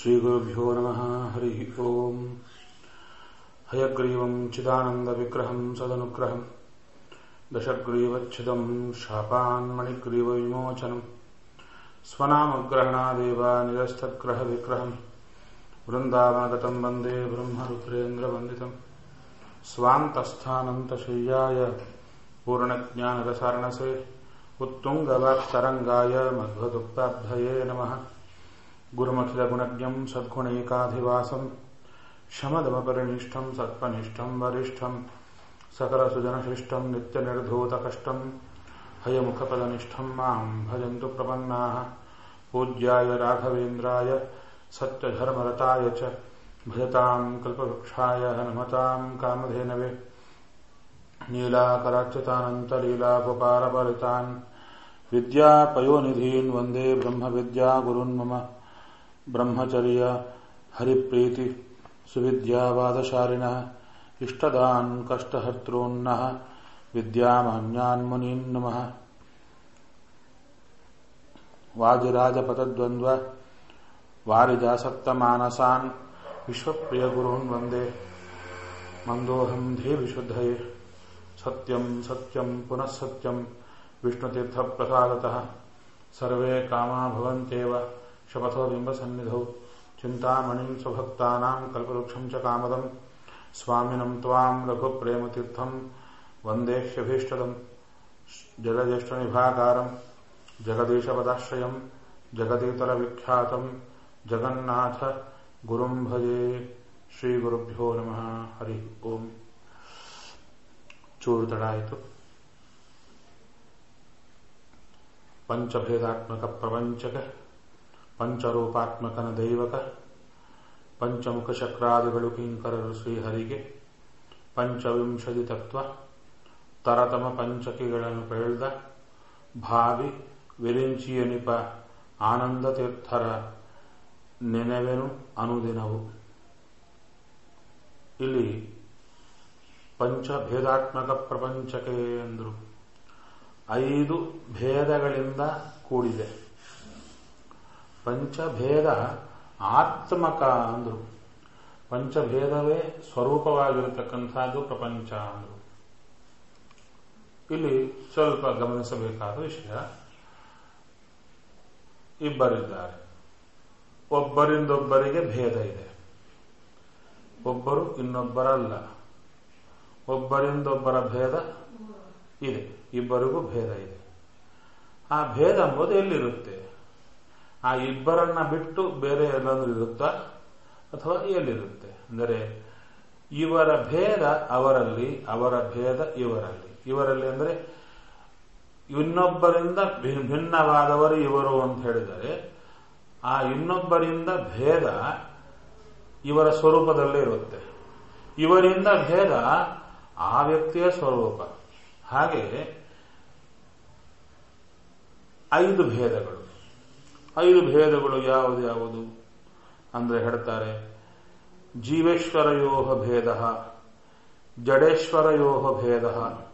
श्रीगुरुभ्यो नमः हरिः ओम् हयग्रीवम् चिदानन्दविग्रहम् सदनुग्रहम् दशग्रीवच्छिदम् शापान्मणिग्रीवविमोचनम् स्वनामग्रहणादेव निरस्तग्रहविग्रहम् वृन्दावनगतम् वन्दे ब्रह्मरुद्रेन्द्रवन्दितम् स्वान्तस्थानन्तशय्याय पूर्णज्ञानरसारणसे उत्तुङ्गवाक्तरङ्गाय मध्वदुक्ताब्धये नमः गुरुमखिलगुणज्ञम् सद्गुणैकाधिवासम् शमदमपरिनिष्ठम् सत्त्वनिष्ठम् वरिष्ठम् सकलसुजनशिष्टम् नित्यनिर्धूतकष्टम् हयमुखपदनिष्ठम् माम् भजन्तु प्रपन्नाः पूज्याय राघवेन्द्राय सत्यधर्मरताय च भजताम् कल्पवृक्षाय नमताम् कामधेनवे नीलाकराच्युतानन्तलीलागोपालपरितान् विद्यापयोनिधीन् वन्दे ब्रह्मविद्यागुरुन् मम ब्रह्मचर्य हरिप्रीति सुविद्यावादशालिनः इष्टदान् कष्टहर्तॄन्नः विद्यामान्यान् मुनीन् नमः वाजिराजपतद्वन्द्व वारिजासक्तमानसान् विश्वप्रियगुरून् वन्दे मन्दोऽहम् धीविशुद्धये सत्यम् सत्यम् पुनः सत्यम् विष्णुतीर्थप्रसादतः सर्वे कामा भवन्त्येव शपथो बिम्बसन्निधौ चिन्तामणिम् स्वभक्तानाम् कल्पवृक्षम् च कामदम् स्वामिनम् त्वाम् रघुप्रेमतीर्थम् वन्देह्यभीष्टदम् जलज्येष्ठनिभाकारम् जगदीशपदाश्रयम् जगदीतरविख्यातम् जगन्नाथ गुरुम् भजे ಶ್ರೀಗುರುಭ್ಯೋ ನಮಃ ಹರಿ ಓಂ ಚೂರು ತಡ ಆಯಿತು ಪಂಚಭೇದಾತ್ಮಕ ಪ್ರಪಂಚಕ ಪಂಚರೂಪಾತ್ಮಕನ ದೈವಕ ಪಂಚಮುಖ ಚಕ್ರಾದಿಗಳು ಕಿಂಕರರು ಶ್ರೀಹರಿಗೆ ಪಂಚವಿಂಶತಿ ತತ್ವ ತರತಮ ಪಂಚಕಿಗಳನ್ನು ಬೆಳೆದ ಭಾವಿ ವಿರಿಂಚಿಯನಿಪ ಆನಂದ ತೀರ್ಥರ ನೆನೆವೆನು ಅನುದಿನವು ಇಲ್ಲಿ ಪಂಚಭೇದಾತ್ಮಕ ಪ್ರಪಂಚಕ್ಕೆ ಎಂದರು ಐದು ಭೇದಗಳಿಂದ ಕೂಡಿದೆ ಪಂಚಭೇದ ಆತ್ಮಕ ಅಂದರು ಪಂಚಭೇದವೇ ಸ್ವರೂಪವಾಗಿರತಕ್ಕಂಥದ್ದು ಪ್ರಪಂಚ ಅಂದರು ಇಲ್ಲಿ ಸ್ವಲ್ಪ ಗಮನಿಸಬೇಕಾದ ವಿಷಯ ಇಬ್ಬರಿದ್ದಾರೆ ಒಬ್ಬರಿಂದೊಬ್ಬರಿಗೆ ಭೇದ ಇದೆ ಒಬ್ಬರು ಇನ್ನೊಬ್ಬರಲ್ಲ ಒಬ್ಬರಿಂದೊಬ್ಬರ ಭೇದ ಇದೆ ಇಬ್ಬರಿಗೂ ಭೇದ ಇದೆ ಆ ಭೇದ ಎಂಬುದು ಎಲ್ಲಿರುತ್ತೆ ಆ ಇಬ್ಬರನ್ನ ಬಿಟ್ಟು ಬೇರೆ ಎಲ್ಲಾದ್ರೂ ಇರುತ್ತಾ ಅಥವಾ ಎಲ್ಲಿರುತ್ತೆ ಅಂದರೆ ಇವರ ಭೇದ ಅವರಲ್ಲಿ ಅವರ ಭೇದ ಇವರಲ್ಲಿ ಇವರಲ್ಲಿ ಅಂದರೆ ಇನ್ನೊಬ್ಬರಿಂದ ಭಿನ್ನವಾದವರು ಇವರು ಅಂತ ಹೇಳಿದರೆ ಆ ಇನ್ನೊಬ್ಬರಿಂದ ಭೇದ ಇವರ ಸ್ವರೂಪದಲ್ಲೇ ಇರುತ್ತೆ ಇವರಿಂದ ಭೇದ ಆ ವ್ಯಕ್ತಿಯ ಸ್ವರೂಪ ಹಾಗೆ ಐದು ಭೇದಗಳು ಐದು ಭೇದಗಳು ಯಾವುದು ಯಾವುದು ಅಂದ್ರೆ ಹೇಳ್ತಾರೆ ಜೀವೇಶ್ವರಯೋ ಭೇದ ಜಡೇಶ್ವರಯೋ ಭೇದ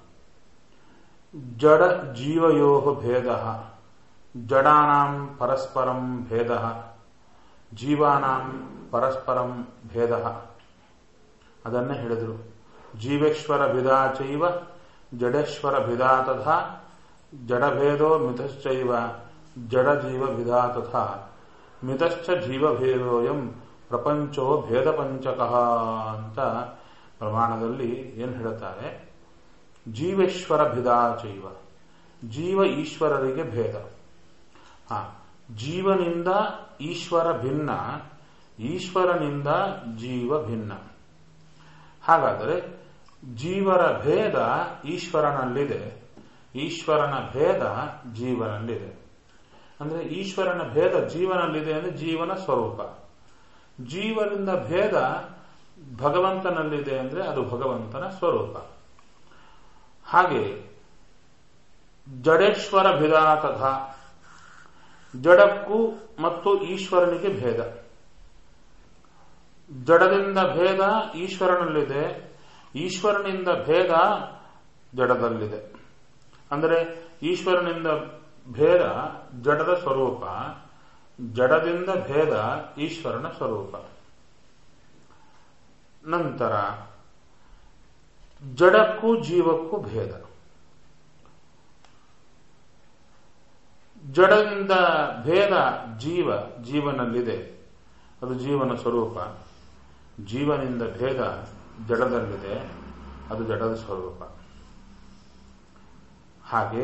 ಜಡ ಜೀವಯೋ ಭೇದ ಜಡಾನಾಂ ಪರಸ್ಪರಂ ಭೇದ ಜೀವಾನಾಂ ಪರಸ್ಪರಂ ಭೇದ ಅದನ್ನೇ ಹೇಳಿದರು ಜೀವೇಶ್ವರ ಭಿದಾ ಚೈವ ಜಡೇಶ್ವರ ಭಿದಾ ತಥಾ ಜಡಭೇದೋ ಮಿತಶ್ಚೈವ ಜಡಜೀವ ಭಿದಾ ತಥಾ ಮಿತಶ್ಚ ಜೀವಭೇದೋಯಂ ಪ್ರಪಂಚೋ ಭೇದ ಪಂಚಕಃ ಅಂತ ಪ್ರಮಾಣದಲ್ಲಿ ಏನು ಹೇಳುತ್ತಾರೆ ಜೀವೇಶ್ವರ ಭಿದಾ ಚೈವ ಜೀವ ಈಶ್ವರರಿಗೆ ಭೇದ ಹಾ ಜೀವನಿಂದ ಈಶ್ವರ ಭಿನ್ನ ಈಶ್ವರನಿಂದ ಜೀವ ಭಿನ್ನ ಹಾಗಾದರೆ ಜೀವರ ಭೇದ ಈಶ್ವರನಲ್ಲಿದೆ ಈಶ್ವರನ ಭೇದ ಜೀವನಲ್ಲಿದೆ ಅಂದ್ರೆ ಈಶ್ವರನ ಭೇದ ಜೀವನಲ್ಲಿದೆ ಅಂದ್ರೆ ಜೀವನ ಸ್ವರೂಪ ಜೀವನಿಂದ ಭೇದ ಭಗವಂತನಲ್ಲಿದೆ ಅಂದ್ರೆ ಅದು ಭಗವಂತನ ಸ್ವರೂಪ ಹಾಗೆ ಜಡೇಶ್ವರ ಭಿದಾ ತಥಾ ಜಡಕ್ಕೂ ಮತ್ತು ಈಶ್ವರನಿಗೆ ಭೇದ ಜಡದಿಂದ ಭೇದ ಈಶ್ವರನಲ್ಲಿದೆ ಈಶ್ವರನಿಂದ ಭೇದ ಜಡದಲ್ಲಿದೆ ಅಂದರೆ ಈಶ್ವರನಿಂದ ಭೇದ ಜಡದ ಸ್ವರೂಪ ಜಡದಿಂದ ಭೇದ ಈಶ್ವರನ ಸ್ವರೂಪ ನಂತರ ಜಡಕ್ಕೂ ಜೀವಕ್ಕೂ ಭೇದ ಜಡದಿಂದ ಭೇದ ಜೀವ ಜೀವನಲ್ಲಿದೆ ಅದು ಜೀವನ ಸ್ವರೂಪ ಜೀವನಿಂದ ಭೇದ ಜಡದಲ್ಲಿದೆ ಅದು ಜಡದ ಸ್ವರೂಪ ಹಾಗೆ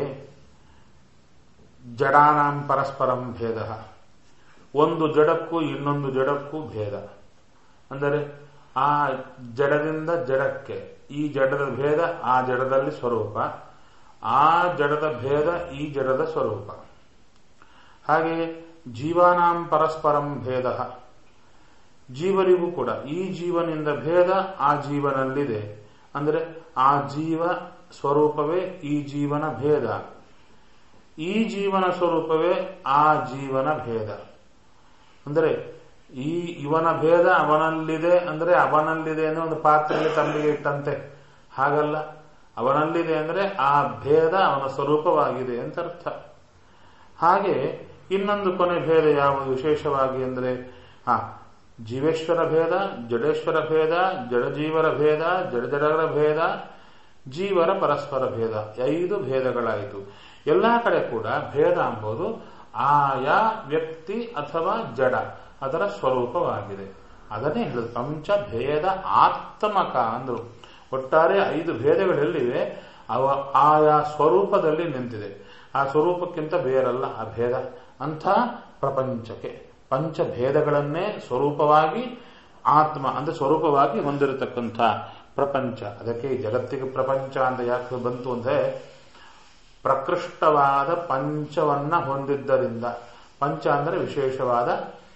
ಜಡಾನಾಂ ಪರಸ್ಪರಂ ಭೇದ ಒಂದು ಜಡಕ್ಕೂ ಇನ್ನೊಂದು ಜಡಕ್ಕೂ ಭೇದ ಅಂದರೆ ಆ ಜಡದಿಂದ ಜಡಕ್ಕೆ ಈ ಜಡದ ಭೇದ ಆ ಜಡದಲ್ಲಿ ಸ್ವರೂಪ ಆ ಜಡದ ಭೇದ ಈ ಜಡದ ಸ್ವರೂಪ ಹಾಗೆ ಜೀವಾನಾಂ ಪರಸ್ಪರಂ ಭೇದ ಜೀವರಿಗೂ ಕೂಡ ಈ ಜೀವನಿಂದ ಭೇದ ಆ ಜೀವನಲ್ಲಿದೆ ಅಂದರೆ ಆ ಜೀವ ಸ್ವರೂಪವೇ ಈ ಜೀವನ ಭೇದ ಈ ಜೀವನ ಸ್ವರೂಪವೇ ಆ ಜೀವನ ಭೇದ ಅಂದರೆ ಈ ಇವನ ಭೇದ ಅವನಲ್ಲಿದೆ ಅಂದರೆ ಅವನಲ್ಲಿದೆ ಅನ್ನೋ ಒಂದು ಪಾತ್ರೆಯಲ್ಲಿ ತಂಬಿಗೆ ಇಟ್ಟಂತೆ ಹಾಗಲ್ಲ ಅವನಲ್ಲಿದೆ ಅಂದರೆ ಆ ಭೇದ ಅವನ ಸ್ವರೂಪವಾಗಿದೆ ಅಂತ ಅರ್ಥ ಹಾಗೆ ಇನ್ನೊಂದು ಕೊನೆ ಭೇದ ಯಾವುದು ವಿಶೇಷವಾಗಿ ಅಂದರೆ ಹಾ ಜೀವೇಶ್ವರ ಭೇದ ಜಡೇಶ್ವರ ಭೇದ ಜಡಜೀವರ ಭೇದ ಜಡಜಡಗಳ ಭೇದ ಜೀವರ ಪರಸ್ಪರ ಭೇದ ಐದು ಭೇದಗಳಾಯಿತು ಎಲ್ಲಾ ಕಡೆ ಕೂಡ ಭೇದ ಎಂಬುದು ಆಯಾ ವ್ಯಕ್ತಿ ಅಥವಾ ಜಡ ಅದರ ಸ್ವರೂಪವಾಗಿದೆ ಅದನ್ನೇ ಹೇಳುದು ಪಂಚ ಭೇದ ಆತ್ಮಕ ಅಂದ್ರು ಒಟ್ಟಾರೆ ಐದು ಭೇದಗಳೆಲ್ಲಿವೆ ಅವ ಆಯಾ ಸ್ವರೂಪದಲ್ಲಿ ನಿಂತಿದೆ ಆ ಸ್ವರೂಪಕ್ಕಿಂತ ಬೇರಲ್ಲ ಆ ಭೇದ ಅಂಥ ಪ್ರಪಂಚಕ್ಕೆ ಪಂಚ ಭೇದಗಳನ್ನೇ ಸ್ವರೂಪವಾಗಿ ಆತ್ಮ ಅಂದ್ರೆ ಸ್ವರೂಪವಾಗಿ ಹೊಂದಿರತಕ್ಕಂಥ ಪ್ರಪಂಚ ಅದಕ್ಕೆ ಈ ಜಗತ್ತಿಗೆ ಪ್ರಪಂಚ ಅಂತ ಯಾಕೆ ಬಂತು ಅಂದ್ರೆ ಪ್ರಕೃಷ್ಟವಾದ ಪಂಚವನ್ನ ಹೊಂದಿದ್ದರಿಂದ ಪಂಚ ಅಂದರೆ ವಿಶೇಷವಾದ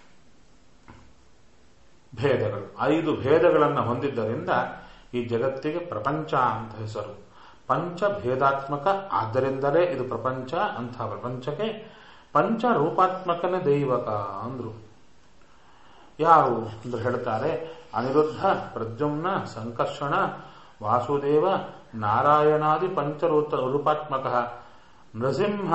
ಭೇದಗಳು ಐದು ಭೇದಗಳನ್ನು ಹೊಂದಿದ್ದರಿಂದ ಈ ಜಗತ್ತಿಗೆ ಪ್ರಪಂಚ ಅಂತ ಹೆಸರು ಪಂಚ ಭೇದಾತ್ಮಕ ಆದ್ದರಿಂದಲೇ ಇದು ಪ್ರಪಂಚ ಅಂಥ ಪ್ರಪಂಚಕ್ಕೆ ಪಂಚ ರೂಪಾತ್ಮಕನೇ ದೈವಕ ಅಂದ್ರು ಯಾರು ಅಂದ್ರೆ ಹೇಳ್ತಾರೆ ಅನಿರುದ್ಧ ಪ್ರದ್ಯುಮ್ನ ಸಂಕರ್ಷಣ ವಾಸುದೇವ ನಾರಾಯಣಾದಿ ಪಂಚರೂಪ ರೂಪಾತ್ಮಕ ನೃಸಿಂಹ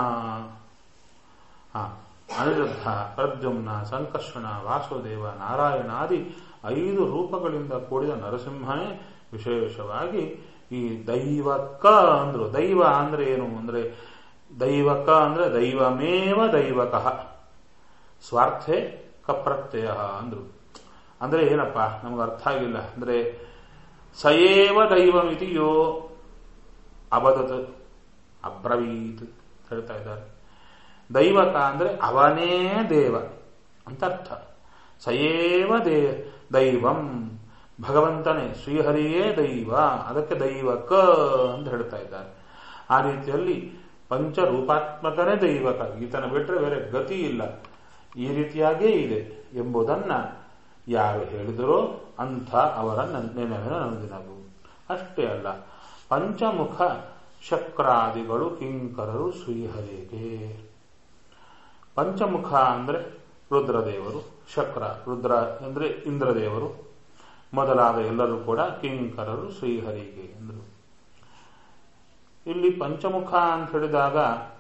ಅನಿರುದ್ಧ ಪ್ರದ್ಯುಮ್ನ ಸಂಕರ್ಷಣ ವಾಸುದೇವ ನಾರಾಯಣಾದಿ ಐದು ರೂಪಗಳಿಂದ ಕೂಡಿದ ನರಸಿಂಹನೇ ವಿಶೇಷವಾಗಿ ಈ ದೈವಕ ಅಂದ್ರು ದೈವ ಅಂದ್ರೆ ಏನು ಅಂದ್ರೆ ದೈವಕ ಅಂದ್ರೆ ದೈವಮೇವ ದೈವಕ ಸ್ವಾರ್ಥೆ ಕಪ್ರತ್ಯಯ ಅಂದ್ರು ಅಂದ್ರೆ ಏನಪ್ಪ ನಮ್ಗೆ ಅರ್ಥ ಆಗಿಲ್ಲ ಅಂದ್ರೆ ಸಯೇವ ದೈವಮಿತಿ ಯೋ ಅಬದತ್ ಅಬ್ರವೀತ್ ಹೇಳ್ತಾ ಇದ್ದಾರೆ ದೈವಕ ಅಂದ್ರೆ ಅವನೇ ದೇವ ಅಂತ ಅರ್ಥ ಸಯೇವ ದೇ ದೈವಂ ಭಗವಂತನೇ ಶ್ರೀಹರಿಯೇ ದೈವ ಅದಕ್ಕೆ ದೈವಕ ಅಂತ ಹೇಳ್ತಾ ಇದ್ದಾರೆ ಆ ರೀತಿಯಲ್ಲಿ ಪಂಚರೂಪಾತ್ಮಕನೇ ದೈವಕ ಈತನ ಬಿಟ್ಟರೆ ಬೇರೆ ಗತಿ ಇಲ್ಲ ಈ ರೀತಿಯಾಗೇ ಇದೆ ಎಂಬುದನ್ನ ಯಾರು ಹೇಳಿದರೋ ಅಂಥ ಅವರ ನೆನವಿನ ನಂದಿನವು ಅಷ್ಟೇ ಅಲ್ಲ ಪಂಚಮುಖ ಶಕ್ರಾದಿಗಳು ಕಿಂಕರರು ಶ್ರೀಹರಿಗೆ ಪಂಚಮುಖ ಅಂದ್ರೆ ರುದ್ರದೇವರು ಶಕ್ರ ರುದ್ರ ಅಂದ್ರೆ ಇಂದ್ರದೇವರು ಮೊದಲಾದ ಎಲ್ಲರೂ ಕೂಡ ಕಿಂಕರರು ಶ್ರೀಹರಿಗೆ ಎಂದರು ಇಲ್ಲಿ ಪಂಚಮುಖ ಅಂತ ಹೇಳಿದಾಗ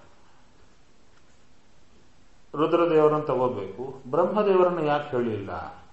ರುದ್ರದೇವರನ್ನು ತಗೋಬೇಕು ಬ್ರಹ್ಮದೇವರನ್ನು ಯಾಕೆ ಹೇಳಿಲ್ಲ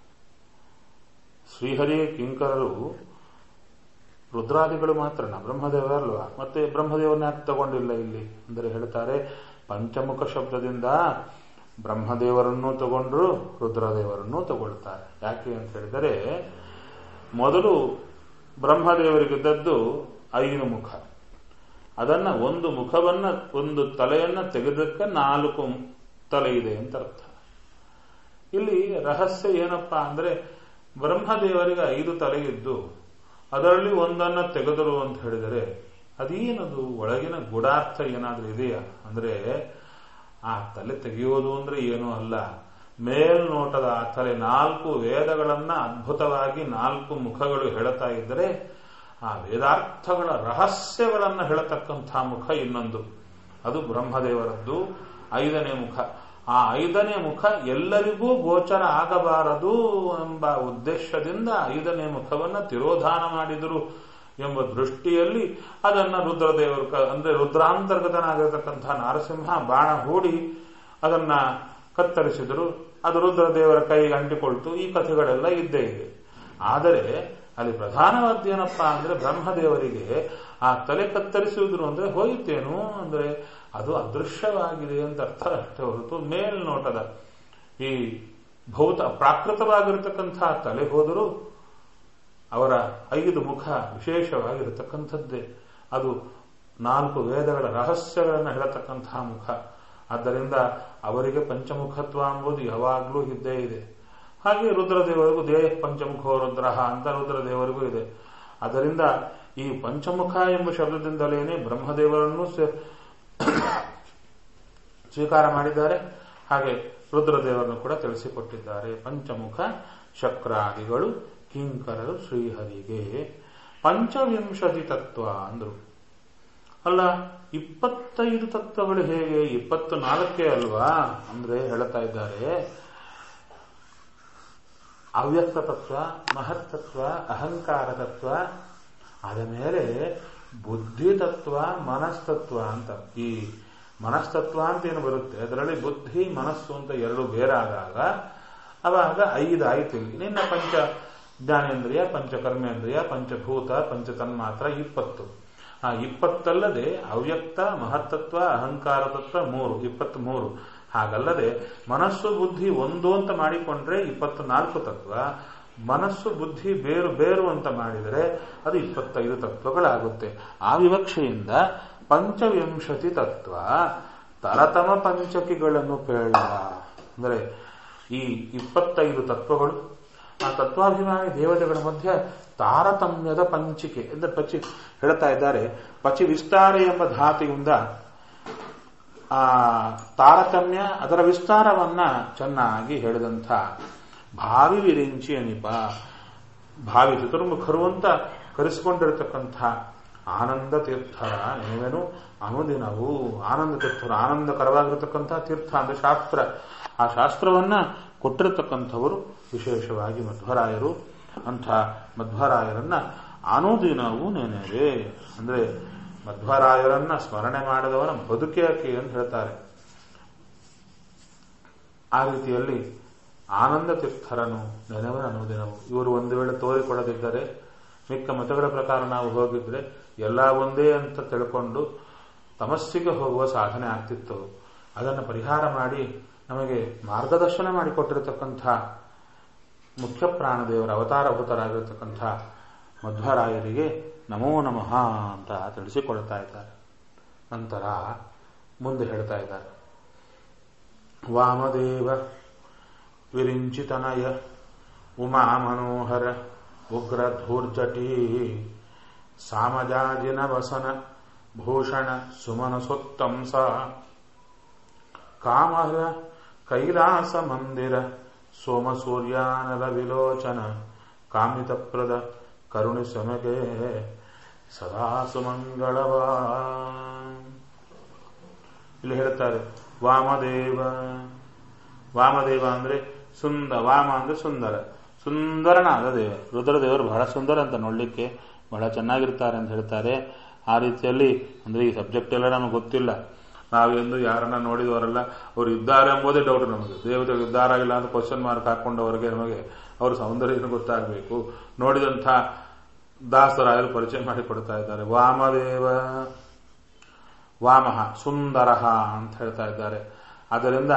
ಶ್ರೀಹರಿ ಕಿಂಕರರು ರುದ್ರಾದಿಗಳು ಮಾತ್ರನ ಬ್ರಹ್ಮದೇವರಲ್ವಾ ಮತ್ತೆ ಬ್ರಹ್ಮದೇವರನ್ನ ಯಾಕೆ ತಗೊಂಡಿಲ್ಲ ಇಲ್ಲಿ ಅಂದರೆ ಹೇಳ್ತಾರೆ ಪಂಚಮುಖ ಶಬ್ದದಿಂದ ಬ್ರಹ್ಮದೇವರನ್ನೂ ತಗೊಂಡ್ರು ರುದ್ರದೇವರನ್ನೂ ತಗೊಳ್ತಾರೆ ಯಾಕೆ ಅಂತ ಹೇಳಿದರೆ ಮೊದಲು ಬ್ರಹ್ಮದೇವರಿಗಿದ್ದದ್ದು ಐದು ಮುಖ ಅದನ್ನ ಒಂದು ಮುಖವನ್ನ ಒಂದು ತಲೆಯನ್ನ ತೆಗೆದಕ್ಕೆ ನಾಲ್ಕು ತಲೆ ಇದೆ ಅಂತ ಅರ್ಥ ಇಲ್ಲಿ ರಹಸ್ಯ ಏನಪ್ಪಾ ಅಂದ್ರೆ ಬ್ರಹ್ಮದೇವರಿಗೆ ಐದು ತಲೆ ಇದ್ದು ಅದರಲ್ಲಿ ಒಂದನ್ನ ತೆಗೆದರು ಅಂತ ಹೇಳಿದರೆ ಅದೇನದು ಒಳಗಿನ ಗುಡಾರ್ಥ ಏನಾದ್ರೂ ಇದೆಯಾ ಅಂದ್ರೆ ಆ ತಲೆ ತೆಗೆಯೋದು ಅಂದ್ರೆ ಏನೂ ಅಲ್ಲ ಮೇಲ್ನೋಟದ ಆ ತಲೆ ನಾಲ್ಕು ವೇದಗಳನ್ನ ಅದ್ಭುತವಾಗಿ ನಾಲ್ಕು ಮುಖಗಳು ಹೇಳುತ್ತಾ ಇದ್ದರೆ ಆ ವೇದಾರ್ಥಗಳ ರಹಸ್ಯಗಳನ್ನು ಹೇಳತಕ್ಕಂಥ ಮುಖ ಇನ್ನೊಂದು ಅದು ಬ್ರಹ್ಮದೇವರದ್ದು ಐದನೇ ಮುಖ ಆ ಐದನೇ ಮುಖ ಎಲ್ಲರಿಗೂ ಗೋಚರ ಆಗಬಾರದು ಎಂಬ ಉದ್ದೇಶದಿಂದ ಐದನೇ ಮುಖವನ್ನ ತಿರೋಧಾನ ಮಾಡಿದರು ಎಂಬ ದೃಷ್ಟಿಯಲ್ಲಿ ಅದನ್ನ ರುದ್ರದೇವರು ಅಂದ್ರೆ ರುದ್ರಾಂತರ್ಗತನಾಗಿರತಕ್ಕಂಥ ನರಸಿಂಹ ಬಾಣ ಹೂಡಿ ಅದನ್ನ ಕತ್ತರಿಸಿದರು ಅದು ರುದ್ರದೇವರ ಕೈಗೆ ಅಂಟಿಕೊಳ್ತು ಈ ಕಥೆಗಳೆಲ್ಲ ಇದ್ದೇ ಇದೆ ಆದರೆ ಅಲ್ಲಿ ಪ್ರಧಾನವಾದ ಏನಪ್ಪಾ ಅಂದ್ರೆ ಬ್ರಹ್ಮದೇವರಿಗೆ ಆ ತಲೆ ಕತ್ತರಿಸುವುದು ಅಂದ್ರೆ ಹೋಯಿತೇನು ಅಂದ್ರೆ ಅದು ಅದೃಶ್ಯವಾಗಿದೆ ಅಂತ ಅರ್ಥ ಅಷ್ಟೇ ಹೊರತು ಮೇಲ್ನೋಟದ ಈ ಭೌತ ಪ್ರಾಕೃತವಾಗಿರತಕ್ಕಂಥ ತಲೆ ಹೋದರೂ ಅವರ ಐದು ಮುಖ ವಿಶೇಷವಾಗಿರತಕ್ಕಂಥದ್ದೇ ಅದು ನಾಲ್ಕು ವೇದಗಳ ರಹಸ್ಯಗಳನ್ನು ಹೇಳತಕ್ಕಂತಹ ಮುಖ ಆದ್ದರಿಂದ ಅವರಿಗೆ ಪಂಚಮುಖತ್ವ ಎಂಬುದು ಯಾವಾಗಲೂ ಇದ್ದೇ ಇದೆ ಹಾಗೆ ರುದ್ರದೇವರಿಗೂ ದೇಹ ಪಂಚಮುಖೋ ರುದ್ರಹ ಅಂತ ರುದ್ರದೇವರಿಗೂ ಇದೆ ಅದರಿಂದ ಈ ಪಂಚಮುಖ ಎಂಬ ಶಬ್ದದಿಂದಲೇನೆ ಬ್ರಹ್ಮದೇವರನ್ನು ಸ್ವೀಕಾರ ಮಾಡಿದ್ದಾರೆ ಹಾಗೆ ರುದ್ರದೇವರನ್ನು ಕೂಡ ತಿಳಿಸಿಕೊಟ್ಟಿದ್ದಾರೆ ಪಂಚಮುಖ ಶಕ್ರಾದಿಗಳು ಕಿಂಕರರು ಶ್ರೀಹರಿಗೆ ಪಂಚವಿಂಶತಿ ತತ್ವ ಅಂದ್ರು ಅಲ್ಲ ಇಪ್ಪತ್ತೈದು ತತ್ವಗಳು ಹೇಗೆ ಇಪ್ಪತ್ತು ನಾಲ್ಕೇ ಅಲ್ವಾ ಅಂದ್ರೆ ಹೇಳ್ತಾ ಇದ್ದಾರೆ ಅವ್ಯಕ್ತ ತತ್ವ ಮಹತ್ತತ್ವ ಅಹಂಕಾರ ತತ್ವ ಆದ ಮೇಲೆ ಬುದ್ಧಿ ತತ್ವ ಮನಸ್ತತ್ವ ಅಂತ ಈ ಮನಸ್ತತ್ವ ಅಂತ ಏನು ಬರುತ್ತೆ ಅದರಲ್ಲಿ ಬುದ್ಧಿ ಮನಸ್ಸು ಅಂತ ಎರಡು ಬೇರಾದಾಗ ಅವಾಗ ಐದು ಆಯ್ತು ಇಲ್ಲಿ ನಿನ್ನ ಪಂಚ ಜ್ಞಾನೇಂದ್ರಿಯ ಪಂಚಕರ್ಮೇಂದ್ರಿಯ ಪಂಚಭೂತ ಪಂಚತನ್ಮಾತ್ರ ಇಪ್ಪತ್ತು ಆ ಇಪ್ಪತ್ತಲ್ಲದೆ ಅವ್ಯಕ್ತ ಮಹತ್ತತ್ವ ಅಹಂಕಾರ ತತ್ವ ಮೂರು ಇಪ್ಪತ್ತ್ ಮೂರು ಹಾಗಲ್ಲದೆ ಮನಸ್ಸು ಬುದ್ಧಿ ಒಂದು ಅಂತ ಮಾಡಿಕೊಂಡ್ರೆ ಇಪ್ಪತ್ನಾಲ್ಕು ತತ್ವ ಮನಸ್ಸು ಬುದ್ಧಿ ಬೇರು ಬೇರು ಅಂತ ಮಾಡಿದರೆ ಅದು ಇಪ್ಪತ್ತೈದು ತತ್ವಗಳಾಗುತ್ತೆ ಆ ವಿವಕ್ಷೆಯಿಂದ ಪಂಚವಿಂಶತಿ ತತ್ವ ತರತಮ ಪಂಚಕಿಗಳನ್ನು ಪೇಳ ಅಂದರೆ ಈ ಇಪ್ಪತ್ತೈದು ತತ್ವಗಳು ಆ ತತ್ವಾಭಿಮಾನಿ ದೇವತೆಗಳ ಮಧ್ಯೆ ತಾರತಮ್ಯದ ಪಂಚಿಕೆ ಎಂದು ಪಚಿ ಹೇಳ್ತಾ ಇದ್ದಾರೆ ಪಚಿ ವಿಸ್ತಾರ ಎಂಬ ಧಾತಿಯಿಂದ ಆ ತಾರತಮ್ಯ ಅದರ ವಿಸ್ತಾರವನ್ನ ಚೆನ್ನಾಗಿ ಹೇಳಿದಂಥ ಭಾವಿ ವಿರಿಂಚಿ ಅನಿಪ ಭಾವಿ ಚತುರ್ಮುಖರು ಅಂತ ಕರೆಸಿಕೊಂಡಿರತಕ್ಕಂಥ ಆನಂದ ತೀರ್ಥರ ನೀವೇನು ಅನುದಿನವು ಆನಂದ ತೀರ್ಥರು ಆನಂದಕರವಾಗಿರತಕ್ಕಂಥ ತೀರ್ಥ ಅಂದ್ರೆ ಶಾಸ್ತ್ರ ಆ ಶಾಸ್ತ್ರವನ್ನ ಕೊಟ್ಟಿರತಕ್ಕಂಥವರು ವಿಶೇಷವಾಗಿ ಮಧ್ವರಾಯರು ಅಂಥ ಮಧ್ವರಾಯರನ್ನ ಅನುದಿನವೂ ನೆನೆವೆ ಅಂದ್ರೆ ಮಧ್ವರಾಯರನ್ನ ಸ್ಮರಣೆ ಮಾಡಿದವನ ಬದುಕೇಕೆ ಅಂತ ಹೇಳ್ತಾರೆ ಆ ರೀತಿಯಲ್ಲಿ ಆನಂದ ತೀರ್ಥರನು ನೆನವನ ಅನುದಿನವು ಇವರು ಒಂದು ವೇಳೆ ತೋರಿಕೊಡದಿದ್ದರೆ ಮಿಕ್ಕ ಮತಗಳ ಪ್ರಕಾರ ನಾವು ಹೋಗಿದ್ರೆ ಎಲ್ಲ ಒಂದೇ ಅಂತ ತಿಳ್ಕೊಂಡು ತಮಸ್ಸಿಗೆ ಹೋಗುವ ಸಾಧನೆ ಆಗ್ತಿತ್ತು ಅದನ್ನು ಪರಿಹಾರ ಮಾಡಿ ನಮಗೆ ಮಾರ್ಗದರ್ಶನ ಮಾಡಿಕೊಟ್ಟಿರತಕ್ಕಂಥ ಮುಖ್ಯ ಪ್ರಾಣದೇವರ ಅವತಾರಭೂತರಾಗಿರತಕ್ಕಂಥ ಮಧ್ವರಾಯರಿಗೆ ನಮೋ ನಮಃ ಅಂತ ತಿಳಿಸಿಕೊಳ್ತಾ ಇದ್ದಾರೆ ನಂತರ ಮುಂದೆ ಹೇಳ್ತಾ ಇದ್ದಾರೆ ವಾಮದೇವ ವಿರಿಂಚಿತನಯ ಉಮಾ ಮನೋಹರ ಉಗ್ರ ಧೂರ್ಜಟಿ ಸಾಮಜಾಜಿನ ವಸನ ಭೂಷಣ ಸುಮನ ಸೊತ್ತಂಸ ಕಾಮರ ಕೈಲಾಸ ಮಂದಿರ ಸೋಮ ಸೂರ್ಯಾನಲ ವಿಲೋಚನ ಕಾಮಿತಪ್ರದ ಕರುಣಿಸಮಗೆ ಸದಾ ಸುಮಂಗಳವ ಇಲ್ಲಿ ಹೇಳ್ತಾರೆ ವಾಮದೇವ ವಾಮದೇವ ಅಂದ್ರೆ ಸುಂದ ವಾಮ ಅಂದ್ರೆ ಸುಂದರ ಸುಂದರನಾದ ದೇವ ರುದ್ರದೇವರು ಬಹಳ ಸುಂದರ ಅಂತ ನೋಡ್ಲಿಕ್ಕೆ ಬಹಳ ಚೆನ್ನಾಗಿರ್ತಾರೆ ಅಂತ ಹೇಳ್ತಾರೆ ಆ ರೀತಿಯಲ್ಲಿ ಅಂದ್ರೆ ಈ ಸಬ್ಜೆಕ್ಟ್ ಎಲ್ಲ ನಮಗೆ ಗೊತ್ತಿಲ್ಲ ನಾವೆಂದು ಯಾರನ್ನ ನೋಡಿದವರಲ್ಲ ಅವ್ರು ಇದ್ದಾರೆ ಎಂಬುದೇ ಡೌಟ್ ನಮಗೆ ದೇವತೆಗಳು ಇದ್ದಾರಾ ಇಲ್ಲ ಅಂತ ಕ್ವಶನ್ ಮಾರ್ಕ್ ಹಾಕೊಂಡವರಿಗೆ ನಮಗೆ ಅವ್ರ ಸೌಂದರ್ಯ ಗೊತ್ತಾಗಬೇಕು ನೋಡಿದಂಥ ದಾಸರಾಯರು ಪರಿಚಯ ಮಾಡಿ ಕೊಡ್ತಾ ಇದ್ದಾರೆ ವಾಮದೇವ ವಾಮಹ ಸುಂದರ ಅಂತ ಹೇಳ್ತಾ ಇದ್ದಾರೆ ಆದ್ದರಿಂದ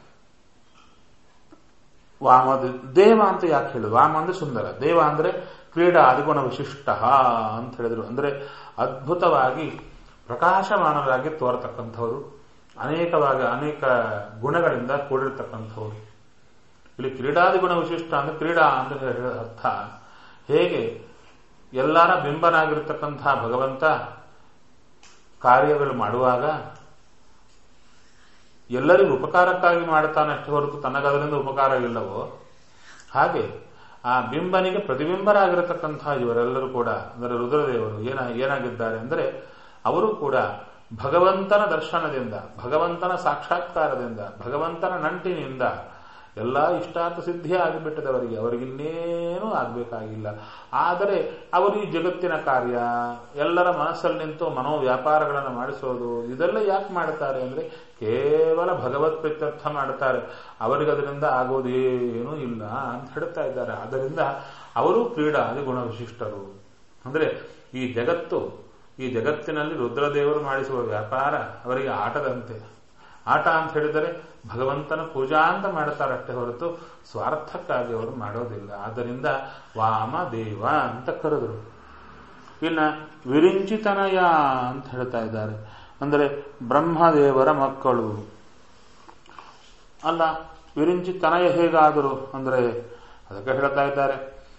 ವಾಮ ದೇವ ಅಂತ ಯಾಕೆ ಹೇಳಿದ್ರು ವಾಮ ಅಂದ್ರೆ ಸುಂದರ ದೇವ ಅಂದ್ರೆ ಕ್ರೀಡಾ ಅಧಿಗುಣ ವಿಶಿಷ್ಟ ಅಂತ ಹೇಳಿದ್ರು ಅಂದ್ರೆ ಅದ್ಭುತವಾಗಿ ಪ್ರಕಾಶಮಾನರಾಗಿ ತೋರತಕ್ಕಂಥವ್ರು ಅನೇಕವಾಗಿ ಅನೇಕ ಗುಣಗಳಿಂದ ಕೂಡಿರ್ತಕ್ಕಂಥವ್ರು ಇಲ್ಲಿ ಕ್ರೀಡಾದಿಗುಣ ವಿಶಿಷ್ಟ ಅಂದ್ರೆ ಕ್ರೀಡಾ ಅಂದ್ರೆ ಅರ್ಥ ಹೇಗೆ ಎಲ್ಲರ ಬಿಂಬನಾಗಿರ್ತಕ್ಕಂಥ ಭಗವಂತ ಕಾರ್ಯಗಳು ಮಾಡುವಾಗ ಎಲ್ಲರಿಗೂ ಉಪಕಾರಕ್ಕಾಗಿ ಮಾಡುತ್ತಾನೆ ಅಷ್ಟೇ ಹೊರತು ತನಗದರಿಂದ ಉಪಕಾರವಿಲ್ಲವೋ ಹಾಗೆ ಆ ಬಿಂಬನಿಗೆ ಪ್ರತಿಬಿಂಬರಾಗಿರತಕ್ಕಂಥ ಇವರೆಲ್ಲರೂ ಕೂಡ ಅಂದರೆ ರುದ್ರದೇವರು ಏನ ಏನಾಗಿದ್ದಾರೆ ಅಂದರೆ ಅವರು ಕೂಡ ಭಗವಂತನ ದರ್ಶನದಿಂದ ಭಗವಂತನ ಸಾಕ್ಷಾತ್ಕಾರದಿಂದ ಭಗವಂತನ ನಂಟಿನಿಂದ ಎಲ್ಲ ಇಷ್ಟಾರ್ಥ ಸಿದ್ಧಿ ಆಗಿಬಿಟ್ಟದೆ ಅವರಿಗೆ ಅವರಿಗಿನ್ನೇನೂ ಆಗಬೇಕಾಗಿಲ್ಲ ಆದರೆ ಅವರು ಈ ಜಗತ್ತಿನ ಕಾರ್ಯ ಎಲ್ಲರ ಮನಸ್ಸಲ್ಲಿ ನಿಂತು ಮನೋ ವ್ಯಾಪಾರಗಳನ್ನು ಮಾಡಿಸೋದು ಇದೆಲ್ಲ ಯಾಕೆ ಮಾಡ್ತಾರೆ ಅಂದ್ರೆ ಕೇವಲ ಭಗವತ್ ಪ್ರೀತ್ಯರ್ಥ ಮಾಡ್ತಾರೆ ಅವರಿಗೆ ಅದರಿಂದ ಆಗೋದೇನೂ ಇಲ್ಲ ಅಂತ ಹೇಳ್ತಾ ಇದ್ದಾರೆ ಆದ್ದರಿಂದ ಅವರು ಕ್ರೀಡಾದಿ ಗುಣ ವಿಶಿಷ್ಟರು ಅಂದ್ರೆ ಈ ಜಗತ್ತು ಈ ಜಗತ್ತಿನಲ್ಲಿ ರುದ್ರದೇವರು ಮಾಡಿಸುವ ವ್ಯಾಪಾರ ಅವರಿಗೆ ಆಟದಂತೆ ಆಟ ಅಂತ ಹೇಳಿದರೆ ಭಗವಂತನ ಪೂಜಾ ಅಂತ ಮಾಡ್ತಾರಷ್ಟೇ ಹೊರತು ಸ್ವಾರ್ಥಕ್ಕಾಗಿ ಅವರು ಮಾಡೋದಿಲ್ಲ ಆದ್ದರಿಂದ ವಾಮದೇವ ಅಂತ ಕರೆದರು ಇನ್ನ ವಿರಿಂಚಿತನಯ ಅಂತ ಹೇಳ್ತಾ ಇದ್ದಾರೆ ಅಂದರೆ ಬ್ರಹ್ಮದೇವರ ಮಕ್ಕಳು ಅಲ್ಲ ವಿರಿಂಚಿತನಯ ಹೇಗಾದರು ಅಂದರೆ ಅದಕ್ಕೆ ಹೇಳ್ತಾ ಇದ್ದಾರೆ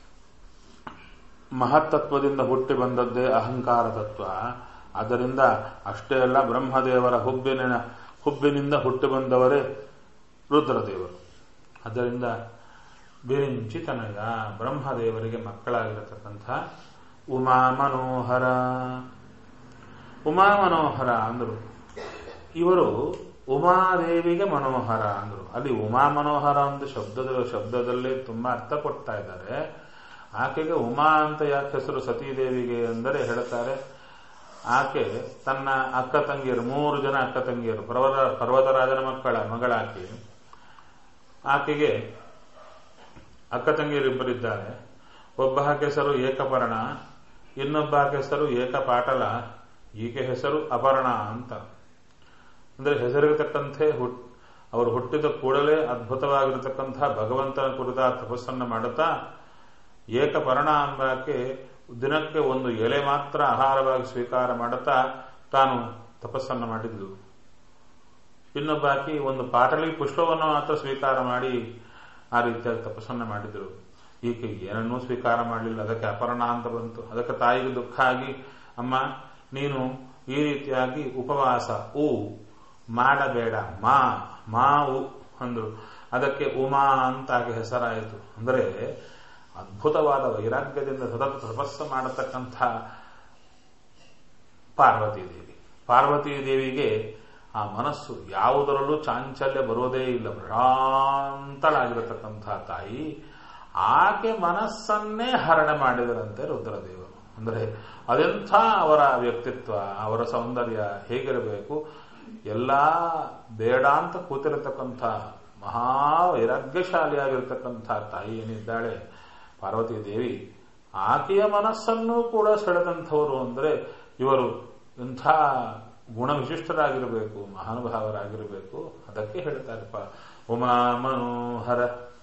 ಮಹತ್ತತ್ವದಿಂದ ಹುಟ್ಟಿ ಬಂದದ್ದೇ ಅಹಂಕಾರ ತತ್ವ ಆದ್ದರಿಂದ ಅಷ್ಟೇ ಅಲ್ಲ ಬ್ರಹ್ಮದೇವರ ಹುಬ್ಬಿನ ಹುಬ್ಬಿನಿಂದ ಹುಟ್ಟಿ ಬಂದವರೇ ರುದ್ರದೇವರು ಅದರಿಂದ ಬಿರಿಂಚಿತನಯ ಬ್ರಹ್ಮದೇವರಿಗೆ ಮಕ್ಕಳಾಗಿರತಕ್ಕಂಥ ಉಮಾ ಮನೋಹರ ಉಮಾ ಮನೋಹರ ಅಂದರು ಇವರು ಉಮಾದೇವಿಗೆ ಮನೋಹರ ಅಂದರು ಅಲ್ಲಿ ಉಮಾ ಮನೋಹರ ಒಂದು ಶಬ್ದದ ಶಬ್ದದಲ್ಲೇ ತುಂಬಾ ಅರ್ಥ ಕೊಡ್ತಾ ಇದ್ದಾರೆ ಆಕೆಗೆ ಉಮಾ ಅಂತ ಯಾಕೆ ಹೆಸರು ಸತೀದೇವಿಗೆ ಅಂದರೆ ಹೇಳ್ತಾರೆ ಆಕೆ ತನ್ನ ಅಕ್ಕ ತಂಗಿಯರು ಮೂರು ಜನ ಅಕ್ಕ ತಂಗಿಯರು ಪರ್ವತ ಪರ್ವತರಾಜನ ಮಕ್ಕಳ ಮಗಳಾಕೆ ಆಕೆಗೆ ಅಕ್ಕ ತಂಗಿಯರಿಬ್ಬರಿದ್ದಾರೆ ಒಬ್ಬ ಹೆಸರು ಏಕಪರ್ಣ ಇನ್ನೊಬ್ಬ ಹೆಸರು ಏಕಪಾಟಲ ಈಕೆ ಹೆಸರು ಅಪರ್ಣ ಅಂತ ಅಂದ್ರೆ ಹೆಸರಿಗೆ ತಕ್ಕಂತೆ ಹುಟ್ ಅವರು ಹುಟ್ಟಿದ ಕೂಡಲೇ ಅದ್ಭುತವಾಗಿರತಕ್ಕಂಥ ಭಗವಂತನ ಕುರಿತ ತಪಸ್ಸನ್ನು ಮಾಡುತ್ತಾ ಏಕಪರ್ಣ ಎಂಬಾಕೆ ದಿನಕ್ಕೆ ಒಂದು ಎಲೆ ಮಾತ್ರ ಆಹಾರವಾಗಿ ಸ್ವೀಕಾರ ಮಾಡುತ್ತಾ ತಾನು ತಪಸ್ಸನ್ನು ಮಾಡಿದ್ಲು ಇನ್ನೊಬ್ಬಾಕಿ ಒಂದು ಪಾಟಲಿ ಪುಷ್ಪವನ್ನು ಮಾತ್ರ ಸ್ವೀಕಾರ ಮಾಡಿ ಆ ರೀತಿಯಾಗಿ ತಪಸ್ಸನ್ನು ಮಾಡಿದ್ರು ಈಕೆ ಏನನ್ನೂ ಸ್ವೀಕಾರ ಮಾಡಲಿಲ್ಲ ಅದಕ್ಕೆ ಅಪರ್ಣ ಅಂತ ಬಂತು ಅದಕ್ಕೆ ತಾಯಿಗೆ ದುಃಖ ಆಗಿ ಅಮ್ಮ ನೀನು ಈ ರೀತಿಯಾಗಿ ಉಪವಾಸ ಉ ಮಾಡಬೇಡ ಮಾ ಮಾ ಉ ಅಂದ್ರು ಅದಕ್ಕೆ ಉಮಾ ಅಂತ ಆಕೆ ಹೆಸರಾಯಿತು ಅಂದರೆ ಅದ್ಭುತವಾದ ವೈರಾಗ್ಯದಿಂದ ಸತತ ತಪಸ್ಸು ಮಾಡತಕ್ಕಂಥ ಪಾರ್ವತಿ ದೇವಿ ಪಾರ್ವತಿ ದೇವಿಗೆ ಆ ಮನಸ್ಸು ಯಾವುದರಲ್ಲೂ ಚಾಂಚಲ್ಯ ಬರೋದೇ ಇಲ್ಲ ಭ್ರಾಂತಳಾಗಿರತಕ್ಕಂಥ ತಾಯಿ ಆಕೆ ಮನಸ್ಸನ್ನೇ ಹರಣ ಮಾಡಿದರಂತೆ ರುದ್ರದೇವರು ಅಂದರೆ ಅದೆಂಥ ಅವರ ವ್ಯಕ್ತಿತ್ವ ಅವರ ಸೌಂದರ್ಯ ಹೇಗಿರಬೇಕು ಎಲ್ಲ ಬೇಡ ಅಂತ ಕೂತಿರತಕ್ಕಂಥ ಮಹಾ ವೈರಾಗ್ಯಶಾಲಿಯಾಗಿರ್ತಕ್ಕಂಥ ತಾಯಿ ಏನಿದ್ದಾಳೆ ಪಾರ್ವತಿ ದೇವಿ ಆಕೆಯ ಮನಸ್ಸನ್ನು ಕೂಡ ಸೆಳೆದಂಥವರು ಅಂದರೆ ಇವರು ಇಂಥ ಗುಣವಿಶಿಷ್ಟರಾಗಿರಬೇಕು ಮಹಾನುಭಾವರಾಗಿರಬೇಕು ಅದಕ್ಕೆ ಹೇಳ್ತಾರಪ್ಪ ಉಮಾ ಮನೋಹರ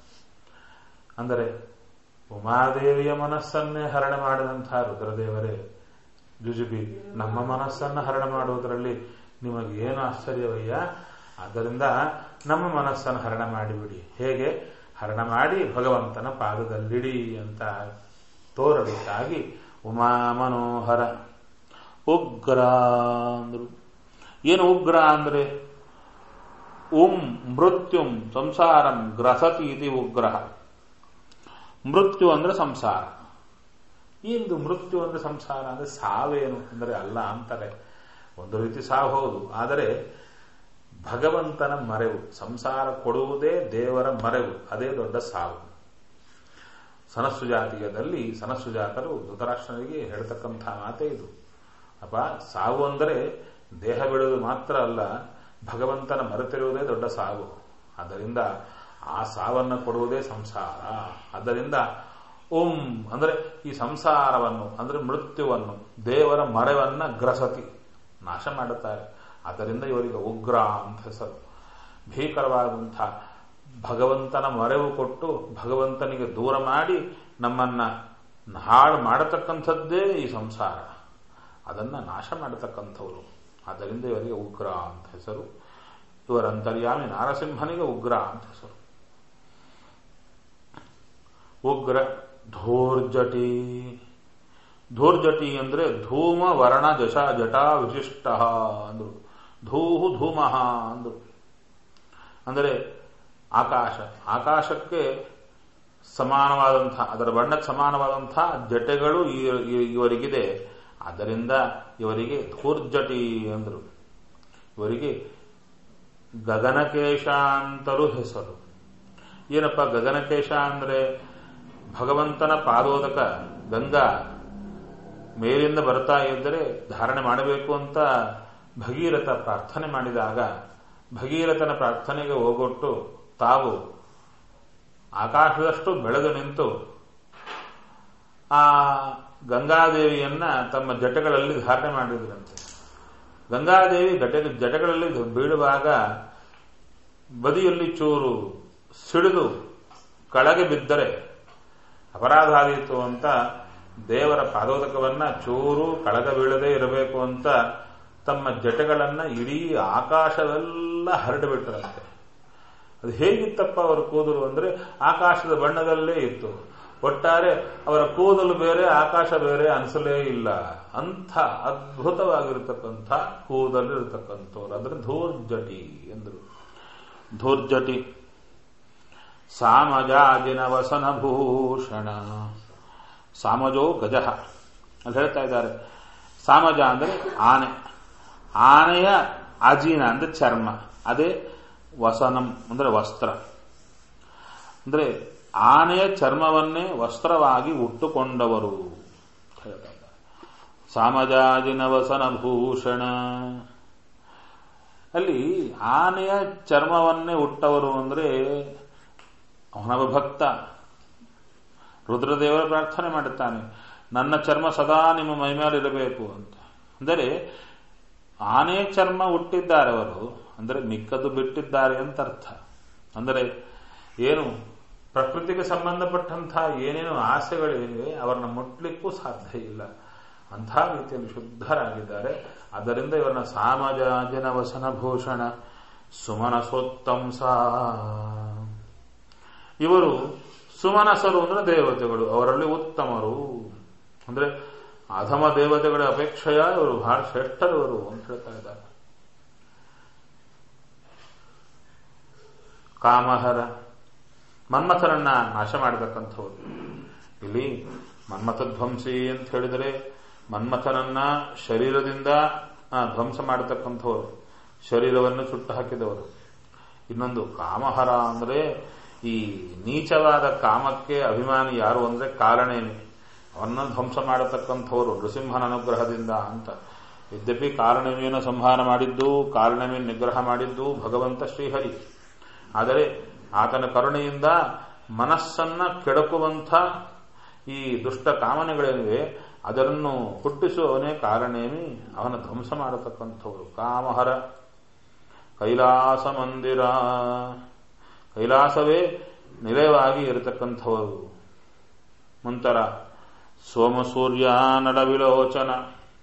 ಅಂದರೆ ಉಮಾದೇವಿಯ ಮನಸ್ಸನ್ನೇ ಹರಣ ಮಾಡಿದಂತಹ ರುದ್ರದೇವರೇ ಜುಜುಬಿ ನಮ್ಮ ಮನಸ್ಸನ್ನು ಹರಣ ಮಾಡುವುದರಲ್ಲಿ ನಿಮಗೆ ಏನು ಆಶ್ಚರ್ಯವಯ್ಯ ಆದ್ದರಿಂದ ನಮ್ಮ ಮನಸ್ಸನ್ನು ಹರಣ ಮಾಡಿಬಿಡಿ ಹೇಗೆ ಹರಣ ಮಾಡಿ ಭಗವಂತನ ಪಾದದಲ್ಲಿಡಿ ಅಂತ ತೋರಲಿಕ್ಕಾಗಿ ಉಮಾ ಮನೋಹರ ಉಗ್ರ ಅಂದ್ರು ಏನು ಉಗ್ರ ಅಂದ್ರೆ ಉಂ ಮೃತ್ಯುಂ ಸಂಸಾರಂ ಗ್ರಸತಿ ಇತಿ ಉಗ್ರಹ ಮೃತ್ಯು ಅಂದ್ರೆ ಸಂಸಾರ ಇಂದು ಮೃತ್ಯು ಅಂದ್ರೆ ಸಂಸಾರ ಅಂದ್ರೆ ಸಾವೇನು ಅಂದ್ರೆ ಅಲ್ಲ ಅಂತಾರೆ ಒಂದು ರೀತಿ ಸಾವು ಹೌದು ಆದರೆ ಭಗವಂತನ ಮರೆವು ಸಂಸಾರ ಕೊಡುವುದೇ ದೇವರ ಮರೆವು ಅದೇ ದೊಡ್ಡ ಸಾವು ಸನಸ್ಸು ಜಾತಿಯದಲ್ಲಿ ಸನಸ್ಸು ಜಾತರು ಧೃತರಾಷ್ಟ್ರನಿಗೆ ಹೇಳ್ತಕ್ಕಂಥ ಮಾತೇ ಇದು ಅಪ್ಪ ಸಾವು ಅಂದರೆ ದೇಹ ಬಿಡುವುದು ಮಾತ್ರ ಅಲ್ಲ ಭಗವಂತನ ಮರೆತಿರುವುದೇ ದೊಡ್ಡ ಸಾವು ಆದ್ದರಿಂದ ಆ ಸಾವನ್ನು ಕೊಡುವುದೇ ಸಂಸಾರ ಆದ್ದರಿಂದ ಓಂ ಅಂದರೆ ಈ ಸಂಸಾರವನ್ನು ಅಂದರೆ ಮೃತ್ಯುವನ್ನು ದೇವರ ಮರೆವನ್ನ ಗ್ರಸತಿ ನಾಶ ಮಾಡುತ್ತಾರೆ ಆದ್ದರಿಂದ ಇವರಿಗೆ ಉಗ್ರ ಅಂತ ಹೆಸರು ಭೀಕರವಾದಂಥ ಭಗವಂತನ ಮರೆವು ಕೊಟ್ಟು ಭಗವಂತನಿಗೆ ದೂರ ಮಾಡಿ ನಮ್ಮನ್ನ ಹಾಳು ಮಾಡತಕ್ಕಂಥದ್ದೇ ಈ ಸಂಸಾರ ಅದನ್ನ ನಾಶ ಮಾಡತಕ್ಕಂಥವರು ಆದ್ದರಿಂದ ಇವರಿಗೆ ಉಗ್ರ ಅಂತ ಹೆಸರು ಇವರ ಅಂತರ್ಯಾಮಿ ನಾರಸಿಂಹನಿಗೆ ಉಗ್ರ ಅಂತ ಹೆಸರು ಉಗ್ರ ಧೂರ್ಜಟಿ ಧೂರ್ಜಟಿ ಅಂದ್ರೆ ಧೂಮ ವರ್ಣ ಜಶ ಜಟಾ ವಿಶಿಷ್ಟ ಅಂದ್ರು ಧೂಹು ಧೂಮಃ ಅಂದ್ರು ಅಂದರೆ ಆಕಾಶ ಆಕಾಶಕ್ಕೆ ಸಮಾನವಾದಂತಹ ಅದರ ಬಣ್ಣಕ್ಕೆ ಸಮಾನವಾದಂತಹ ಜಟೆಗಳು ಇವರಿಗಿದೆ ಆದ್ದರಿಂದ ಇವರಿಗೆ ಧೂರ್ಜಟಿ ಅಂದರು ಇವರಿಗೆ ಗಗನಕೇಶ ಅಂತಲೂ ಹೆಸರು ಏನಪ್ಪ ಗಗನಕೇಶ ಅಂದ್ರೆ ಭಗವಂತನ ಪಾದೋದಕ ಗಂಗಾ ಮೇಲಿಂದ ಬರ್ತಾ ಇದ್ದರೆ ಧಾರಣೆ ಮಾಡಬೇಕು ಅಂತ ಭಗೀರಥ ಪ್ರಾರ್ಥನೆ ಮಾಡಿದಾಗ ಭಗೀರಥನ ಪ್ರಾರ್ಥನೆಗೆ ಹೋಗೊಟ್ಟು ತಾವು ಆಕಾಶದಷ್ಟು ಬೆಳೆದು ನಿಂತು ಆ ಗಂಗಾದೇವಿಯನ್ನ ತಮ್ಮ ಜಟಗಳಲ್ಲಿ ಧಾರಣೆ ಮಾಡಿದ್ರಂತೆ ಗಂಗಾದೇವಿ ಜಟ ಜಟಗಳಲ್ಲಿ ಬೀಳುವಾಗ ಬದಿಯಲ್ಲಿ ಚೂರು ಸಿಡಿದು ಕೆಳಗೆ ಬಿದ್ದರೆ ಅಪರಾಧ ಆದೀತು ಅಂತ ದೇವರ ಪಾದೋದಕವನ್ನ ಚೂರು ಕಳಗ ಬೀಳದೆ ಇರಬೇಕು ಅಂತ ತಮ್ಮ ಜಟಗಳನ್ನ ಇಡೀ ಆಕಾಶವೆಲ್ಲ ಹರಡಿಬಿಟ್ರಂತೆ ಅದು ಹೇಗಿತ್ತಪ್ಪ ಅವರ ಕೂದಲು ಅಂದ್ರೆ ಆಕಾಶದ ಬಣ್ಣದಲ್ಲೇ ಇತ್ತು ಒಟ್ಟಾರೆ ಅವರ ಕೂದಲು ಬೇರೆ ಆಕಾಶ ಬೇರೆ ಅನಿಸಲೇ ಇಲ್ಲ ಅಂಥ ಅದ್ಭುತವಾಗಿರತಕ್ಕಂಥ ಕೂದಲಿರತಕ್ಕಂಥವ್ರು ಅಂದ್ರೆ ಧೂರ್ಜಟಿ ಎಂದರು ಧೂರ್ಜಟಿ ಸಾಮಜಾಜಿನ ವಸನಭೂಷಣ ಸಾಮಜೋ ಗಜ ಅಂತ ಹೇಳ್ತಾ ಇದ್ದಾರೆ ಸಾಮಜ ಅಂದ್ರೆ ಆನೆ ಆನೆಯ ಅಜೀನ ಅಂದ್ರೆ ಚರ್ಮ ಅದೇ ವಸನಂ ಅಂದ್ರೆ ವಸ್ತ್ರ ಅಂದ್ರೆ ಆನೆಯ ಚರ್ಮವನ್ನೇ ವಸ್ತ್ರವಾಗಿ ಉಟ್ಟುಕೊಂಡವರು ಸಾಮಜಾಜಿನ ವಸನ ಭೂಷಣ ಅಲ್ಲಿ ಆನೆಯ ಚರ್ಮವನ್ನೇ ಉಟ್ಟವರು ಅಂದ್ರೆ ಅವನವ ಭಕ್ತ ರುದ್ರದೇವರ ಪ್ರಾರ್ಥನೆ ಮಾಡುತ್ತಾನೆ ನನ್ನ ಚರ್ಮ ಸದಾ ನಿಮ್ಮ ಮೈಮೇಲಿರಬೇಕು ಅಂತ ಅಂದರೆ ಆನೆ ಚರ್ಮ ಹುಟ್ಟಿದ್ದಾರೆ ಅವರು ಅಂದರೆ ಮಿಕ್ಕದ್ದು ಬಿಟ್ಟಿದ್ದಾರೆ ಅಂತ ಅರ್ಥ ಅಂದರೆ ಏನು ಪ್ರಕೃತಿಗೆ ಸಂಬಂಧಪಟ್ಟಂತಹ ಏನೇನು ಆಸೆಗಳಿವೆ ಅವರನ್ನ ಮುಟ್ಲಿಕ್ಕೂ ಸಾಧ್ಯ ಇಲ್ಲ ಅಂಥ ರೀತಿಯಲ್ಲಿ ಶುದ್ಧರಾಗಿದ್ದಾರೆ ಅದರಿಂದ ಇವರನ್ನ ಸಾಮಜಾಜನ ವಸನ ಭೂಷಣ ಸುಮನಸೋತ್ತಂಸ ಇವರು ಸುಮನಸರು ಅಂದ್ರೆ ದೇವತೆಗಳು ಅವರಲ್ಲಿ ಉತ್ತಮರು ಅಂದ್ರೆ ಅಧಮ ದೇವತೆಗಳ ಅಪೇಕ್ಷೆಯ ಇವರು ಬಹಳ ಶ್ರೇಷ್ಠರವರು ಅಂತ ಹೇಳ್ತಾ ಇದ್ದಾರೆ ಕಾಮಹರ ಮನ್ಮಥರನ್ನ ನಾಶ ಮಾಡತಕ್ಕಂಥವ್ರು ಇಲ್ಲಿ ಮನ್ಮಥ ಧ್ವಂಸಿ ಅಂತ ಹೇಳಿದರೆ ಮನ್ಮಥನನ್ನ ಶರೀರದಿಂದ ಧ್ವಂಸ ಮಾಡತಕ್ಕಂಥವ್ರು ಶರೀರವನ್ನು ಸುಟ್ಟು ಹಾಕಿದವರು ಇನ್ನೊಂದು ಕಾಮಹರ ಅಂದ್ರೆ ಈ ನೀಚವಾದ ಕಾಮಕ್ಕೆ ಅಭಿಮಾನಿ ಯಾರು ಅಂದ್ರೆ ಕಾರಣೇನೆ ಅವನ್ನ ಧ್ವಂಸ ಮಾಡತಕ್ಕಂಥವರು ನೃಸಿಂಹನ ಅನುಗ್ರಹದಿಂದ ಅಂತ ಯದ್ಯಪಿ ಕಾರಣವೇನ ಸಂಹಾರ ಮಾಡಿದ್ದು ಕಾರಣವೇ ನಿಗ್ರಹ ಮಾಡಿದ್ದು ಭಗವಂತ ಶ್ರೀಹರಿ ಆದರೆ ಆತನ ಕರುಣೆಯಿಂದ ಮನಸ್ಸನ್ನ ಕೆಡಕುವಂಥ ಈ ದುಷ್ಟ ಕಾಮನೆಗಳೇನಿವೆ ಅದನ್ನು ಹುಟ್ಟಿಸುವವನೇ ಕಾರಣೇಮಿ ಅವನ ಧ್ವಂಸ ಮಾಡತಕ್ಕಂಥವರು ಕಾಮಹರ ಕೈಲಾಸ ಮಂದಿರ ಕೈಲಾಸವೇ ನಿಲಯವಾಗಿ ಇರತಕ್ಕಂಥವರು ಮುಂತರ ಸೋಮಸೂರ್ಯ ನಡವಿಲೋಚನ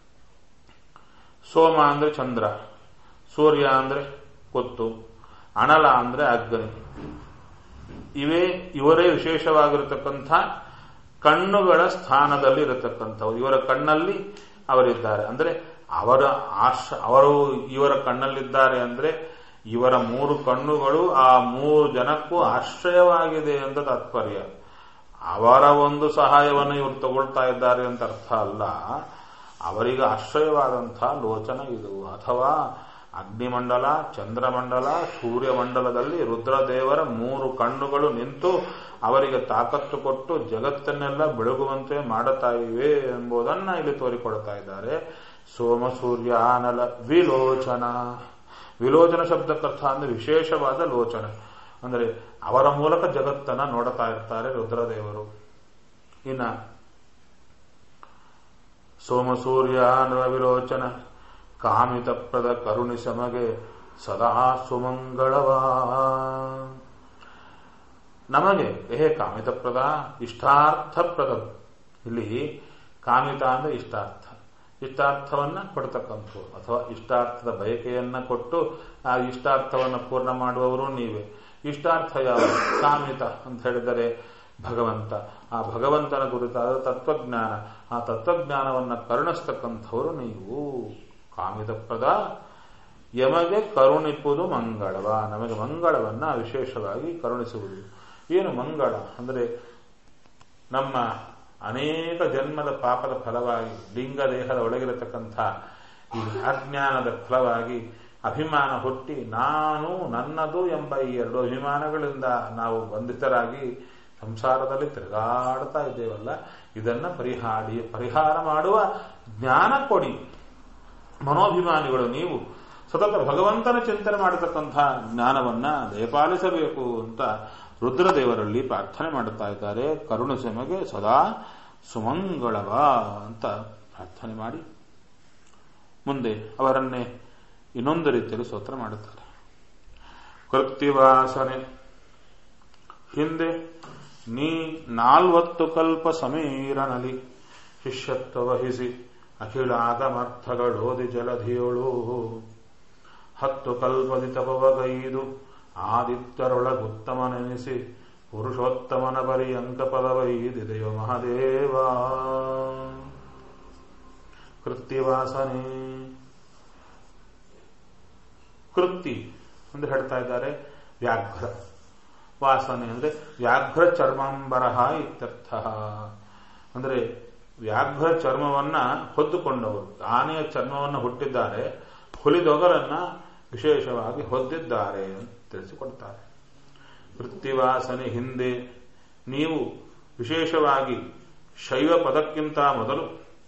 ಸೋಮ ಅಂದ್ರೆ ಚಂದ್ರ ಸೂರ್ಯ ಅಂದ್ರೆ ಕೊತ್ತು ಅಣಲ ಅಂದ್ರೆ ಅಗ್ನಿ ಇವೇ ಇವರೇ ವಿಶೇಷವಾಗಿರತಕ್ಕಂಥ ಕಣ್ಣುಗಳ ಸ್ಥಾನದಲ್ಲಿ ಇರತಕ್ಕಂಥವ್ರು ಇವರ ಕಣ್ಣಲ್ಲಿ ಅವರಿದ್ದಾರೆ ಅಂದ್ರೆ ಅವರ ಆಶ ಅವರು ಇವರ ಕಣ್ಣಲ್ಲಿದ್ದಾರೆ ಅಂದ್ರೆ ಇವರ ಮೂರು ಕಣ್ಣುಗಳು ಆ ಮೂರು ಜನಕ್ಕೂ ಆಶ್ರಯವಾಗಿದೆ ಅಂತ ತಾತ್ಪರ್ಯ ಅವರ ಒಂದು ಸಹಾಯವನ್ನು ಇವರು ತಗೊಳ್ತಾ ಇದ್ದಾರೆ ಅಂತ ಅರ್ಥ ಅಲ್ಲ ಅವರಿಗೆ ಆಶ್ರಯವಾದಂತಹ ಲೋಚನ ಇದು ಅಥವಾ ಅಗ್ನಿಮಂಡಲ ಚಂದ್ರಮಂಡಲ ಸೂರ್ಯಮಂಡಲದಲ್ಲಿ ರುದ್ರದೇವರ ಮೂರು ಕಣ್ಣುಗಳು ನಿಂತು ಅವರಿಗೆ ತಾಕತ್ತು ಕೊಟ್ಟು ಜಗತ್ತನ್ನೆಲ್ಲ ಬೆಳಗುವಂತೆ ಮಾಡುತ್ತಾ ಇವೆ ಎಂಬುದನ್ನ ಇಲ್ಲಿ ತೋರಿಕೊಡ್ತಾ ಇದ್ದಾರೆ ಸೋಮ ಸೂರ್ಯಾನಲ ವಿಲೋಚನ ವಿಲೋಚನ ಶಬ್ದಕ್ಕರ್ಥ ಅಂದ್ರೆ ವಿಶೇಷವಾದ ಲೋಚನ ಅಂದರೆ ಅವರ ಮೂಲಕ ಜಗತ್ತನ್ನ ನೋಡುತ್ತಾ ಇರ್ತಾರೆ ರುದ್ರದೇವರು ಇನ್ನ ಸೋಮ ಸೂರ್ಯಾನಲ ವಿಲೋಚನ ಕಾಮಿತಪ್ರದ ಕರುಣಿ ಸಮಗೆ ಸದಾ ಸುಮಂಗಳವಾ ನಮಗೆ ಏ ಕಾಮಿತಪ್ರದ ಇಷ್ಟಾರ್ಥಪ್ರದ ಇಲ್ಲಿ ಕಾಮಿತ ಅಂದ್ರೆ ಇಷ್ಟಾರ್ಥ ಇಷ್ಟಾರ್ಥವನ್ನ ಕೊಡ್ತಕ್ಕಂಥವ್ರು ಅಥವಾ ಇಷ್ಟಾರ್ಥದ ಬಯಕೆಯನ್ನ ಕೊಟ್ಟು ಆ ಇಷ್ಟಾರ್ಥವನ್ನು ಪೂರ್ಣ ಮಾಡುವವರು ನೀವೇ ಇಷ್ಟಾರ್ಥ ಯಾವ ಕಾಮಿತ ಅಂತ ಹೇಳಿದರೆ ಭಗವಂತ ಆ ಭಗವಂತನ ಕುರಿತಾದ ತತ್ವಜ್ಞಾನ ಆ ತತ್ವಜ್ಞಾನವನ್ನ ಕರುಣಿಸ್ತಕ್ಕಂಥವರು ನೀವು ಕಾಮಿತಪ್ರದ ಯಮಗೆ ಕರುಣಿಪುದು ಮಂಗಳವ ನಮಗೆ ಮಂಗಳವನ್ನ ವಿಶೇಷವಾಗಿ ಕರುಣಿಸುವುದು ಏನು ಮಂಗಳ ಅಂದರೆ ನಮ್ಮ ಅನೇಕ ಜನ್ಮದ ಪಾಪದ ಫಲವಾಗಿ ಲಿಂಗ ದೇಹದ ಒಳಗಿರತಕ್ಕಂಥ ಈ ಅಜ್ಞಾನದ ಫಲವಾಗಿ ಅಭಿಮಾನ ಹುಟ್ಟಿ ನಾನು ನನ್ನದು ಎಂಬ ಈ ಎರಡು ಅಭಿಮಾನಗಳಿಂದ ನಾವು ಬಂಧಿತರಾಗಿ ಸಂಸಾರದಲ್ಲಿ ತಿರುಗಾಡ್ತಾ ಇದ್ದೇವಲ್ಲ ಇದನ್ನ ಪರಿಹಾಡಿ ಪರಿಹಾರ ಮಾಡುವ ಜ್ಞಾನ ಕೊಡಿ ಮನೋಭಿಮಾನಿಗಳು ನೀವು ಸತತ ಭಗವಂತನ ಚಿಂತನೆ ಮಾಡತಕ್ಕಂತಹ ಜ್ಞಾನವನ್ನ ದಯಪಾಲಿಸಬೇಕು ಅಂತ ರುದ್ರದೇವರಲ್ಲಿ ಪ್ರಾರ್ಥನೆ ಮಾಡುತ್ತಾ ಇದ್ದಾರೆ ಕರುಣಸೆಮಗೆ ಸದಾ ಸುಮಂಗಳವ ಅಂತ ಪ್ರಾರ್ಥನೆ ಮಾಡಿ ಮುಂದೆ ಅವರನ್ನೇ ಇನ್ನೊಂದು ರೀತಿಯಲ್ಲಿ ಸ್ತೋತ್ರ ಮಾಡುತ್ತಾರೆ ಕೃತ್ಯವಾಸನೆ ಹಿಂದೆ ನೀ ನಾಲ್ವತ್ತು ಕಲ್ಪ ಸಮೀರನಲಿ ಶಿಷ್ಯತ್ವ ವಹಿಸಿ ಅಖಿಲಾಗಮರ್ಥಗಳೋದಿ ಜಲಧಿಯೋಳು ಹತ್ತು ಕಲ್ಪದಿ ತಪವಗೈದು ಆದಿತ್ಯರೊಳಗುತ್ತಮನೆನಿಸಿ ಪುರುಷೋತ್ತಮನ ಪರ್ಯಂಕ ಪದವೈದಿದೆಯೋ ಮಹಾದೇವ ಕೃತ್ಯವಾಸನೆ ಕೃತಿ ಅಂದ್ರೆ ಹೇಳ್ತಾ ಇದ್ದಾರೆ ವ್ಯಾಘ್ರ ವಾಸನೆ ಅಂದ್ರೆ ವ್ಯಾಘ್ರ ಚರ್ಮಾಂಬರಹ ಇತ್ಯರ್ಥ ಅಂದ್ರೆ ವ್ಯಾಘ್ರ ಚರ್ಮವನ್ನ ಹೊದ್ದುಕೊಂಡವರು ಆನೆಯ ಚರ್ಮವನ್ನು ಹುಟ್ಟಿದ್ದಾರೆ ಹುಲಿದೊಗರನ್ನ ವಿಶೇಷವಾಗಿ ಹೊದ್ದಿದ್ದಾರೆ ಅಂತ ತಿಳಿಸಿಕೊಡ್ತಾರೆ ವೃತ್ತಿವಾಸನೆ ಹಿಂದೆ ನೀವು ವಿಶೇಷವಾಗಿ ಶೈವ ಪದಕ್ಕಿಂತ ಮೊದಲು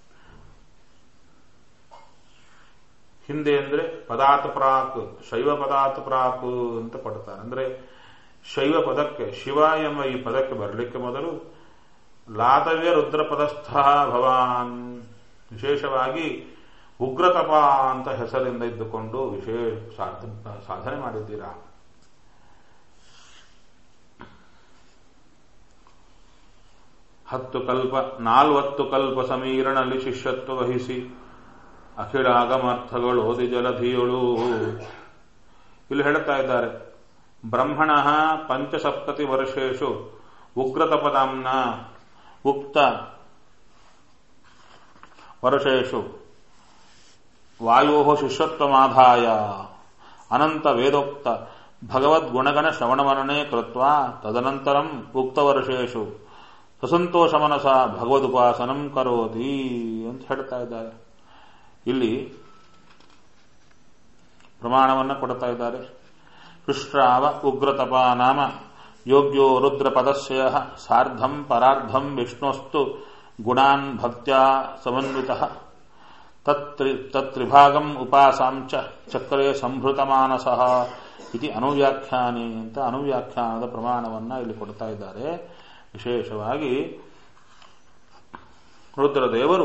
ಹಿಂದೆ ಅಂದ್ರೆ ಪದಾರ್ಥ ಪ್ರಾಕ್ ಶೈವ ಪದಾರ್ಥ ಪ್ರಾಕ್ ಅಂತ ಕೊಡ್ತಾರೆ ಅಂದ್ರೆ ಶೈವ ಪದಕ್ಕೆ ಶಿವ ಎಂಬ ಈ ಪದಕ್ಕೆ ಬರಲಿಕ್ಕೆ ಮೊದಲು ಲಾತವ್ಯ ರುದ್ರ ಪದಸ್ಥ ಭವಾನ್ ವಿಶೇಷವಾಗಿ ಉಗ್ರತಪ ಅಂತ ಹೆಸರಿಂದ ಇದ್ದುಕೊಂಡು ವಿಶೇಷ ಸಾಧನೆ ಮಾಡಿದ್ದೀರಾ ಹತ್ತು ಕಲ್ಪ ನಾಲ್ವತ್ತು ಕಲ್ಪ ಸಮೀರಣಲ್ಲಿ ಶಿಷ್ಯತ್ವ ವಹಿಸಿ ಅಖಿಲ ಆಗಮರ್ಥಗಳು ಓದಿ ಜಲಧಿಯಳು ಇಲ್ಲಿ ಹೇಳ್ತಾ ಇದ್ದಾರೆ ಬ್ರಹ್ಮಣ ಪಂಚಸಪ್ತತಿ ವರ್ಷೇಶು ಉಗ್ರತಪದಾಂನ ಉಕ್ತ ವರ್ಷೇಶು ವಾಯೋ ಶಿಷ್ಯತ್ವಮಾಧಾಯ ಅನಂತ ವೇದೋಕ್ತ ಭಗವದ್ಗುಣಗಣ ಶ್ರವಣಮನನೆ ಕೃತ್ವ ತದನಂತರಂ ಉಕ್ತವರ್ಷೇಶು ಸಸಂತೋಷ ಮನಸ ಭಗವದುಪಾಸನಂ ಕರೋತಿ ಅಂತ ಹೇಳ್ತಾ ಇದ್ದಾರೆ ಇಲ್ಲಿ ಪ್ರಮಾಣವನ್ನು ಕೊಡ್ತಾ ಇದ್ದಾರೆ ಕೃಷ್ಣಾವ ಉಗ್ರತಪ ನಾಮ ಯೋಗ್ಯೋ ರುದ್ರ ಪದಸ್ಯ ಸಾರ್ಧಂ ಪರಾರ್ಧಂ ವಿಷ್ಣೋಸ್ತು ಗುಣಾನ್ ಭಕ್ತ್ಯಾ ಸಮನ್ವಿತ ತತ್ರಿ ತತ್ರಿಭಾಗಂ ಉಪಾಸಾಂಚ ಚಕ್ರೇ ಸಂಭೃತ ಮಾನಸ ಇತಿ ಅನುವ್ಯಾಖ್ಯಾನಿ ಅಂತ ಅನುವ್ಯಾಖ್ಯಾನದ ಪ್ರಮಾಣವನ್ನ ಇಲ್ಲಿ ಕೊಡ್ತಾ ಇದ್ದಾರೆ ವಿಶೇಷವಾಗಿ ರುದ್ರದೇವರು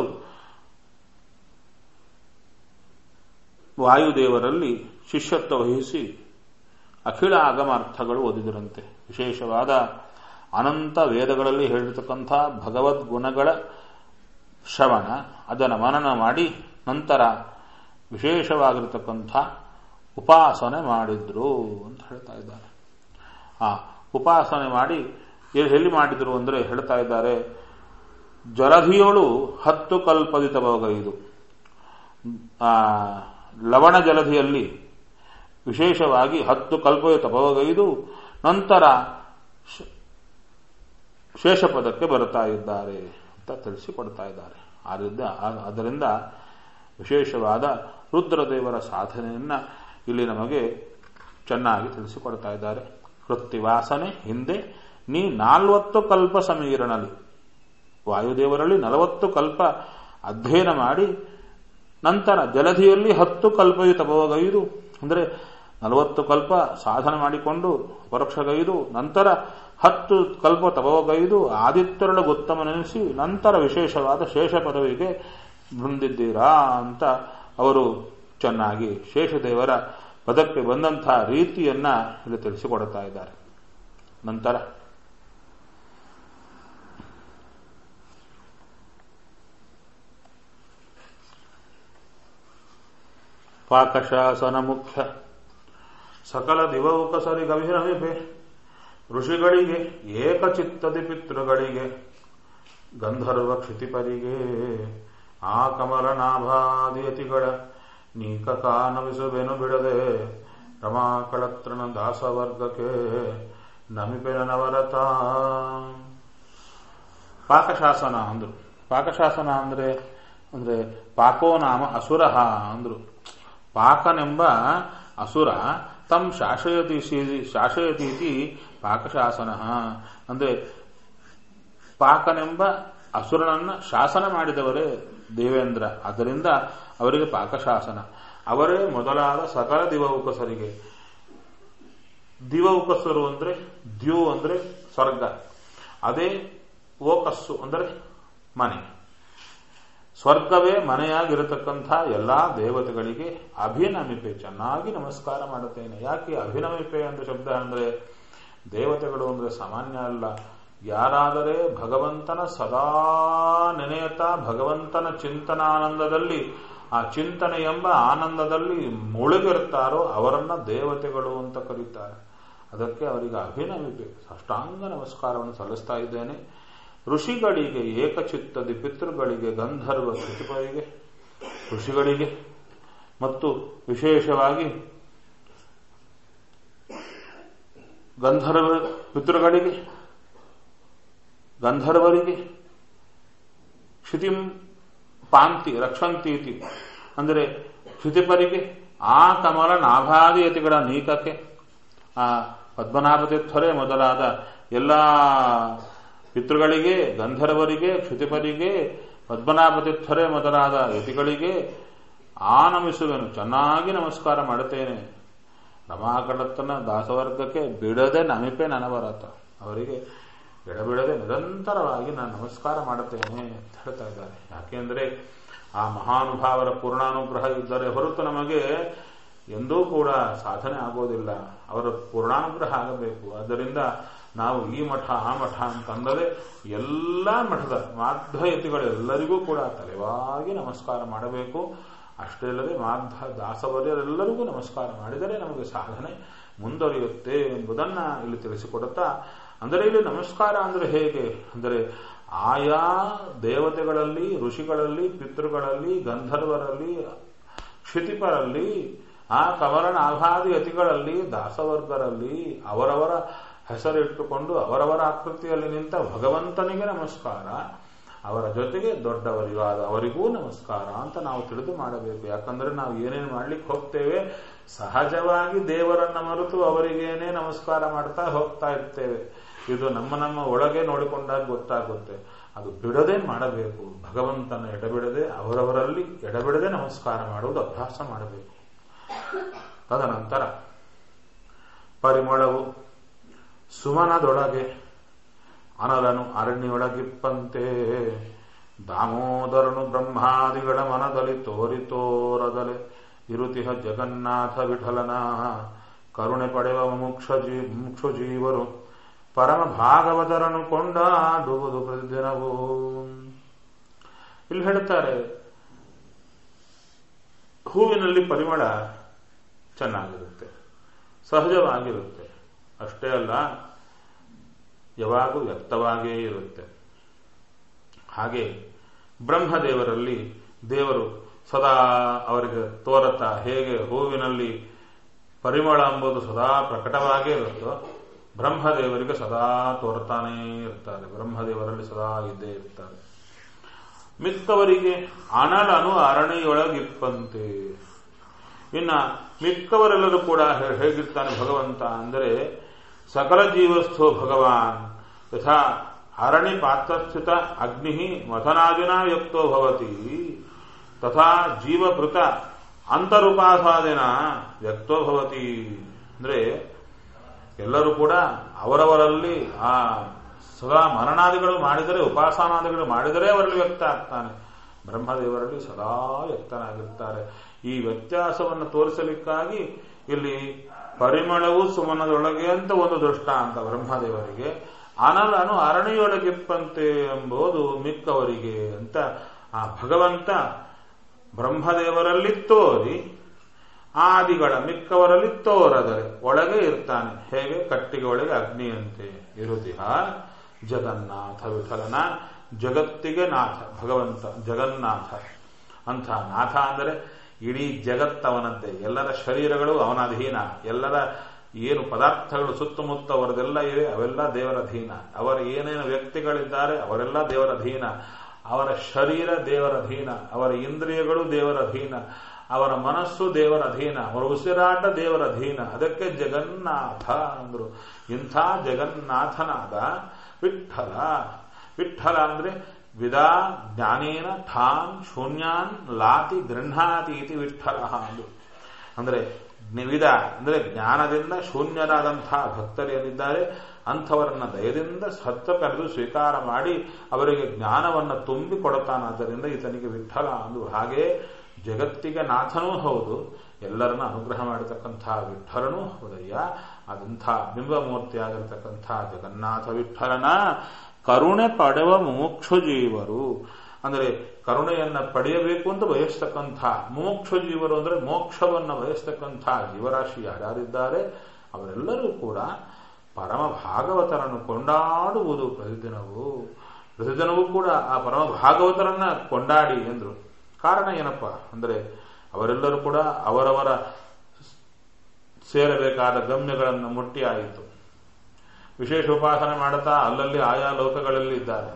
ವಾಯುದೇವರಲ್ಲಿ ಶಿಷ್ಯತ್ವ ವಹಿಸಿ ಅಖಿಲ ಆಗಮಾರ್ಥಗಳು ಓದಿದರಂತೆ ವಿಶೇಷವಾದ ಅನಂತ ವೇದಗಳಲ್ಲಿ ಹೇಳಿರ್ತಕ್ಕಂಥ ಭಗವದ್ಗುಣಗಳ ಶ್ರವಣ ಅದನ್ನು ಮನನ ಮಾಡಿ ನಂತರ ವಿಶೇಷವಾಗಿರತಕ್ಕಂಥ ಉಪಾಸನೆ ಮಾಡಿದ್ರು ಅಂತ ಹೇಳ್ತಾ ಇದ್ದಾರೆ ಆ ಉಪಾಸನೆ ಮಾಡಿ ಎಲ್ಲಿ ಮಾಡಿದ್ರು ಅಂದರೆ ಹೇಳ್ತಾ ಇದ್ದಾರೆ ಜಲಧಿಯೋಳು ಹತ್ತು ಕಲ್ಪದಿ ತಪವಗೈದು ಆ ಲವಣ ಜಲಧಿಯಲ್ಲಿ ವಿಶೇಷವಾಗಿ ಹತ್ತು ಕಲ್ಪದ ತಪವಗೈದು ನಂತರ ಶೇಷಪದಕ್ಕೆ ಬರ್ತಾ ಇದ್ದಾರೆ ಅಂತ ತಿಳಿಸಿಕೊಡ್ತಾ ಇದ್ದಾರೆ ಆದ್ದರಿಂದ ವಿಶೇಷವಾದ ರುದ್ರದೇವರ ಸಾಧನೆಯನ್ನ ಇಲ್ಲಿ ನಮಗೆ ಚೆನ್ನಾಗಿ ತಿಳಿಸಿಕೊಡ್ತಾ ಇದ್ದಾರೆ ವೃತ್ತಿವಾಸನೆ ಹಿಂದೆ ನೀ ನಾಲ್ವತ್ತು ಕಲ್ಪ ಸಮೀರಣಲಿ ವಾಯುದೇವರಲ್ಲಿ ನಲವತ್ತು ಕಲ್ಪ ಅಧ್ಯಯನ ಮಾಡಿ ನಂತರ ಜಲಧಿಯಲ್ಲಿ ಹತ್ತು ಕಲ್ಪಯು ತಪವಗೈದು ಅಂದರೆ ನಲವತ್ತು ಕಲ್ಪ ಸಾಧನೆ ಮಾಡಿಕೊಂಡು ಪರೋಕ್ಷಗೈದು ನಂತರ ಹತ್ತು ಕಲ್ಪ ತಪವಗೈದು ಆದಿತ್ಯರಳ ಗೊತ್ತಮನೆನಿಸಿ ನಂತರ ವಿಶೇಷವಾದ ಶೇಷ ಪದವಿಗೆ ಬಂದಿದ್ದೀರಾ ಅಂತ ಅವರು ಚೆನ್ನಾಗಿ ಶೇಷದೇವರ ಪದಕ್ಕೆ ಬಂದಂತಹ ರೀತಿಯನ್ನ ಇಲ್ಲಿ ತಿಳಿಸಿಕೊಡ್ತಾ ಇದ್ದಾರೆ ನಂತರ ಪಾಕಶಾಸನ ಮುಖ್ಯ ಸಕಲ ದಿವೌಕಸರಿ ಗಂಭೀರಮಿಪೆ ಋಷಿಗಳಿಗೆ ಏಕಚಿತ್ತದಿ ಪಿತೃಗಳಿಗೆ ಗಂಧರ್ವ ಕ್ಷಿತಿಪರಿಗೆ ಆ ಕಮಲ ನಾಭಾದಿಯತಿಗಳ ನೀಕ ಕಾನವಿಸುವೆನು ಬಿಡದೆ ರಮಾಕಳತ್ರನ ದಾಸವರ್ಗಕ್ಕೆ ನಮಿಪೆನ ನವರತ ಪಾಕಶಾಸನ ಅಂದ್ರು ಪಾಕಶಾಸನ ಅಂದ್ರೆ ಅಂದ್ರೆ ಪಾಕೋ ನಾಮ ಅಸುರಹ ಅಂದ್ರು ಪಾಕನೆಂಬ ಅಸುರ ತಂ ಶಾಸಯತಿ ಶಾಸಯತೀತಿ ಪಾಕಶಾಸನ ಅಂದ್ರೆ ಪಾಕನೆಂಬ ಅಸುರನನ್ನ ಶಾಸನ ಮಾಡಿದವರೇ ದೇವೇಂದ್ರ ಆದ್ದರಿಂದ ಅವರಿಗೆ ಪಾಕಶಾಸನ ಅವರೇ ಮೊದಲಾದ ಸಕಲ ದಿವೌಕಸರಿಗೆ ದಿವೌಕಸರು ಅಂದ್ರೆ ದ್ಯು ಅಂದ್ರೆ ಸ್ವರ್ಗ ಅದೇ ಓಕಸ್ಸು ಅಂದರೆ ಮನೆ ಸ್ವರ್ಗವೇ ಮನೆಯಾಗಿರತಕ್ಕಂಥ ಎಲ್ಲಾ ದೇವತೆಗಳಿಗೆ ಅಭಿನಮಿಪೆ ಚೆನ್ನಾಗಿ ನಮಸ್ಕಾರ ಮಾಡುತ್ತೇನೆ ಯಾಕೆ ಅಭಿನಮಿಪೆ ಅಂತ ಶಬ್ದ ಅಂದ್ರೆ ದೇವತೆಗಳು ಅಂದ್ರೆ ಸಾಮಾನ್ಯ ಅಲ್ಲ ಯಾರಾದರೆ ಭಗವಂತನ ಸದಾ ನೆನೆಯುತ್ತಾ ಭಗವಂತನ ಚಿಂತನಾನಂದದಲ್ಲಿ ಆ ಚಿಂತನೆ ಎಂಬ ಆನಂದದಲ್ಲಿ ಮುಳುಗಿರುತ್ತಾರೋ ಅವರನ್ನ ದೇವತೆಗಳು ಅಂತ ಕರೀತಾರೆ ಅದಕ್ಕೆ ಅವರಿಗೆ ಅಭಿನಮಿಪೆ ಅಷ್ಟಾಂಗ ನಮಸ್ಕಾರವನ್ನು ಸಲ್ಲಿಸ್ತಾ ಇದ್ದೇನೆ ಋಷಿಗಳಿಗೆ ಏಕಚಿತ್ತದಿ ಪಿತೃಗಳಿಗೆ ಗಂಧರ್ವ ಶ್ರುತಿಪರಿಗೆ ಋಷಿಗಳಿಗೆ ಮತ್ತು ವಿಶೇಷವಾಗಿ ಗಂಧರ್ವ ಪಿತೃಗಳಿಗೆ ಗಂಧರ್ವರಿಗೆ ಕ್ಷಿತಿಂ ಪಾಂತಿ ರಕ್ಷಂತೀತಿ ಅಂದರೆ ಕ್ಷಿತಿಪರಿಗೆ ಆ ಕಮಲ ನಾಭಾದಿಯತಿಗಳ ನೀಕಕ್ಕೆ ಆ ಪದ್ಮನಾಭತೀರ್ಥರೇ ಮೊದಲಾದ ಎಲ್ಲ ಪಿತೃಗಳಿಗೆ ಗಂಧರ್ವರಿಗೆ ಕ್ಷಿತಿಪರಿಗೆ ಪದ್ಮನಾಭತೀರ್ಥರೇ ಮೊದಲಾದ ಯತಿಗಳಿಗೆ ಆ ನಮಿಸುವೆನು ಚೆನ್ನಾಗಿ ನಮಸ್ಕಾರ ಮಾಡುತ್ತೇನೆ ರಮಾಕಡತ್ತನ ದಾಸವರ್ಗಕ್ಕೆ ಬಿಡದೆ ನಮಿಪೆ ನನವರತ ಅವರಿಗೆ ಎಡಬಿಡದೆ ನಿರಂತರವಾಗಿ ನಾನು ನಮಸ್ಕಾರ ಮಾಡುತ್ತೇನೆ ಅಂತ ಹೇಳ್ತಾ ಇದ್ದಾರೆ ಯಾಕೆಂದ್ರೆ ಆ ಮಹಾನುಭಾವರ ಪೂರ್ಣಾನುಗ್ರಹ ಇದ್ದರೆ ಹೊರತು ನಮಗೆ ಎಂದೂ ಕೂಡ ಸಾಧನೆ ಆಗೋದಿಲ್ಲ ಅವರ ಪೂರ್ಣಾನುಗ್ರಹ ಆಗಬೇಕು ಆದ್ದರಿಂದ ನಾವು ಈ ಮಠ ಆ ಮಠ ಅಂತಂದರೆ ಎಲ್ಲ ಮಠದ ಮಾಧ್ವಯತಿಗಳೆಲ್ಲರಿಗೂ ಕೂಡ ತಲೆವಾಗಿ ನಮಸ್ಕಾರ ಮಾಡಬೇಕು ಅಷ್ಟೇ ಅಲ್ಲದೆ ಮಾಧ್ವ ದಾಸವರ್ಯರೆಲ್ಲರಿಗೂ ನಮಸ್ಕಾರ ಮಾಡಿದರೆ ನಮಗೆ ಸಾಧನೆ ಮುಂದುವರಿಯುತ್ತೆ ಎಂಬುದನ್ನ ಇಲ್ಲಿ ತಿಳಿಸಿಕೊಡುತ್ತಾ ಅಂದರೆ ಇಲ್ಲಿ ನಮಸ್ಕಾರ ಅಂದರೆ ಹೇಗೆ ಅಂದರೆ ಆಯಾ ದೇವತೆಗಳಲ್ಲಿ ಋಷಿಗಳಲ್ಲಿ ಪಿತೃಗಳಲ್ಲಿ ಗಂಧರ್ವರಲ್ಲಿ ಕ್ಷಿತಿಪರಲ್ಲಿ ಆ ಕವರಣ ಆಘಾದಿ ಅತಿಗಳಲ್ಲಿ ದಾಸವರ್ಗರಲ್ಲಿ ಅವರವರ ಹೆಸರಿಟ್ಟುಕೊಂಡು ಅವರವರ ಆಕೃತಿಯಲ್ಲಿ ನಿಂತ ಭಗವಂತನಿಗೆ ನಮಸ್ಕಾರ ಅವರ ಜೊತೆಗೆ ದೊಡ್ಡವರಿಗಾದ ಅವರಿಗೂ ನಮಸ್ಕಾರ ಅಂತ ನಾವು ತಿಳಿದು ಮಾಡಬೇಕು ಯಾಕಂದ್ರೆ ನಾವು ಏನೇನು ಮಾಡ್ಲಿಕ್ಕೆ ಹೋಗ್ತೇವೆ ಸಹಜವಾಗಿ ದೇವರನ್ನ ಮರೆತು ಅವರಿಗೇನೇ ನಮಸ್ಕಾರ ಮಾಡ್ತಾ ಹೋಗ್ತಾ ಇರ್ತೇವೆ ಇದು ನಮ್ಮ ನಮ್ಮ ಒಳಗೆ ನೋಡಿಕೊಂಡಾಗ ಗೊತ್ತಾಗುತ್ತೆ ಅದು ಬಿಡದೆ ಮಾಡಬೇಕು ಭಗವಂತನ ಎಡಬಿಡದೆ ಅವರವರಲ್ಲಿ ಎಡಬಿಡದೆ ನಮಸ್ಕಾರ ಮಾಡುವುದು ಅಭ್ಯಾಸ ಮಾಡಬೇಕು ತದನಂತರ ಪರಿಮಳವು ಸುಮನದೊಳಗೆ ಅನಲನು ಅರಣ್ಯೊಳಗಿಪ್ಪಂತೆ ದಾಮೋದರನು ಬ್ರಹ್ಮಾದಿಗಳ ಮನದಲ್ಲಿ ತೋರಿ ತೋರದಲೆ ಇರುತಿಹ ಜಗನ್ನಾಥ ವಿಠಲನ ಕರುಣೆ ಪಡೆವ ಮುಕ್ಷ ಜೀ ಮುಕ್ಷು ಜೀವರು ಪರಮ ಭಾಗವತರನು ಕೊಂಡಾಡುವುದು ಪ್ರತಿದಿನವೂ ಇಲ್ಲಿ ಹೇಳ್ತಾರೆ ಹೂವಿನಲ್ಲಿ ಪರಿಮಳ ಚೆನ್ನಾಗಿರುತ್ತೆ ಸಹಜವಾಗಿರುತ್ತೆ ಅಷ್ಟೇ ಅಲ್ಲ ಯಾವಾಗೂ ವ್ಯಕ್ತವಾಗಿಯೇ ಇರುತ್ತೆ ಹಾಗೆ ಬ್ರಹ್ಮದೇವರಲ್ಲಿ ದೇವರು ಸದಾ ಅವರಿಗೆ ತೋರತಾ ಹೇಗೆ ಹೂವಿನಲ್ಲಿ ಪರಿಮಳ ಎಂಬುದು ಸದಾ ಪ್ರಕಟವಾಗೇ ಇರುತ್ತೋ ಬ್ರಹ್ಮದೇವರಿಗೆ ಸದಾ ತೋರ್ತಾನೇ ಇರ್ತಾರೆ ಬ್ರಹ್ಮದೇವರಲ್ಲಿ ಸದಾ ಇದ್ದೇ ಇರ್ತಾರೆ ಮಿಕ್ಕವರಿಗೆ ಅನಲನು ಅರಣಿಯೊಳಗಿಪ್ಪಂತೆ ಇನ್ನ ಮಿಕ್ಕವರೆಲ್ಲರೂ ಕೂಡ ಹೇಗಿರ್ತಾನೆ ಭಗವಂತ ಅಂದರೆ ಸಕಲ ಜೀವಸ್ಥೋ ಭಗವಾನ್ ಯಥಾ ಅರಣಿ ಪಾತ್ರಸ್ಥಿತ ಅಗ್ನಿ ಮಥನಾದಿನ ಯುಕ್ತೋ ಭವತಿ ತಥಾ ಜೀವಭೃತ ಅಂತರುಪಾಸಾದಿನ ವ್ಯಕ್ತೋ ಭವತಿ ಅಂದ್ರೆ ಎಲ್ಲರೂ ಕೂಡ ಅವರವರಲ್ಲಿ ಆ ಸದಾ ಮರಣಾದಿಗಳು ಮಾಡಿದರೆ ಉಪಾಸನಾದಿಗಳು ಮಾಡಿದರೆ ಅವರಲ್ಲಿ ವ್ಯಕ್ತ ಆಗ್ತಾನೆ ಬ್ರಹ್ಮದೇವರಲ್ಲಿ ಸದಾ ವ್ಯಕ್ತನಾಗಿರ್ತಾರೆ ಈ ವ್ಯತ್ಯಾಸವನ್ನು ತೋರಿಸಲಿಕ್ಕಾಗಿ ಇಲ್ಲಿ ಪರಿಮಳವು ಸುಮನದೊಳಗೆ ಅಂತ ಒಂದು ದೃಷ್ಟ ಅಂತ ಬ್ರಹ್ಮದೇವರಿಗೆ ಅನಲನು ಅರಣಿಯೊಳಗಿಪ್ಪಂತೆ ಎಂಬುದು ಮಿಕ್ಕವರಿಗೆ ಅಂತ ಆ ಭಗವಂತ ಬ್ರಹ್ಮದೇವರಲ್ಲಿ ತೋರಿ ಆದಿಗಳ ಮಿಕ್ಕವರಲ್ಲಿ ತೋರದರೆ ಒಳಗೆ ಇರ್ತಾನೆ ಹೇಗೆ ಕಟ್ಟಿಗೆ ಒಳಗೆ ಅಗ್ನಿಯಂತೆ ಇರುದಿಹ ಜಗನ್ನಾಥ ವಿಠಲನ ಜಗತ್ತಿಗೆ ನಾಥ ಭಗವಂತ ಜಗನ್ನಾಥ ಅಂಥ ನಾಥ ಅಂದರೆ ಇಡೀ ಜಗತ್ತವನದ್ದೇ ಎಲ್ಲರ ಶರೀರಗಳು ಅವನ ಅಧೀನ ಎಲ್ಲರ ಏನು ಪದಾರ್ಥಗಳು ಸುತ್ತಮುತ್ತ ಅವರದೆಲ್ಲ ಇವೆ ಅವೆಲ್ಲ ದೇವರ ಅಧೀನ ಅವರ ಏನೇನು ವ್ಯಕ್ತಿಗಳಿದ್ದಾರೆ ಅವರೆಲ್ಲ ದೇವರ ಅಧೀನ ಅವರ ಶರೀರ ದೇವರ ಅಧೀನ ಅವರ ಇಂದ್ರಿಯಗಳು ದೇವರ ಅಧೀನ ಅವರ ಮನಸ್ಸು ದೇವರ ಅಧೀನ ಅವರ ಉಸಿರಾಟ ದೇವರ ಅಧೀನ ಅದಕ್ಕೆ ಜಗನ್ನಾಥ ಅಂದ್ರು ಇಂಥ ಜಗನ್ನಾಥನಾದ ವಿಠಲ ವಿಠಲ ಅಂದ್ರೆ ವಿದಾ ಜ್ಞಾನೇನ ಠಾನ್ ಶೂನ್ಯಾನ್ ಲಾತಿ ಗೃಹಾತಿ ಇತಿ ವಿಠಲ ಅಂದ್ರು ಅಂದ್ರೆ ವಿಧ ಅಂದ್ರೆ ಜ್ಞಾನದಿಂದ ಶೂನ್ಯರಾದಂತಹ ಭಕ್ತರು ಏನಿದ್ದಾರೆ ಅಂಥವರನ್ನ ದಯದಿಂದ ಸತ್ತ ಕರೆದು ಸ್ವೀಕಾರ ಮಾಡಿ ಅವರಿಗೆ ಜ್ಞಾನವನ್ನು ತುಂಬಿ ಕೊಡುತ್ತಾನಾದ್ದರಿಂದ ಈತನಿಗೆ ವಿಠಲ ಅಂದು ಹಾಗೆ ಜಗತ್ತಿಗೆ ನಾಥನೂ ಹೌದು ಎಲ್ಲರನ್ನ ಅನುಗ್ರಹ ಮಾಡತಕ್ಕಂಥ ವಿಠಲನೂ ಹೌದಯ್ಯ ಅದಂಥ ಬಿಂಬಮೂರ್ತಿಯಾಗಿರ್ತಕ್ಕಂಥ ಜಗನ್ನಾಥ ವಿಠಲನ ಕರುಣೆ ಪಡೆವ ಮೋಕ್ಷ ಜೀವರು ಅಂದರೆ ಕರುಣೆಯನ್ನ ಪಡೆಯಬೇಕು ಅಂತ ಬಯಸ್ತಕ್ಕಂಥ ಮೋಕ್ಷ ಜೀವರು ಅಂದರೆ ಮೋಕ್ಷವನ್ನ ಬಯಸ್ತಕ್ಕಂಥ ಜೀವರಾಶಿ ಯಾರ್ಯಾರಿದ್ದಾರೆ ಅವರೆಲ್ಲರೂ ಕೂಡ ಪರಮ ಭಾಗವತರನ್ನು ಕೊಂಡಾಡುವುದು ಪ್ರತಿದಿನವೂ ಪ್ರತಿದಿನವೂ ಕೂಡ ಆ ಪರಮ ಭಾಗವತರನ್ನ ಕೊಂಡಾಡಿ ಎಂದರು ಕಾರಣ ಏನಪ್ಪ ಅಂದರೆ ಅವರೆಲ್ಲರೂ ಕೂಡ ಅವರವರ ಸೇರಬೇಕಾದ ಗಮ್ಯಗಳನ್ನು ಮುಟ್ಟಿ ಆಯಿತು ವಿಶೇಷ ಉಪಾಸನೆ ಮಾಡುತ್ತಾ ಅಲ್ಲಲ್ಲಿ ಆಯಾ ಲೋಕಗಳಲ್ಲಿ ಇದ್ದಾರೆ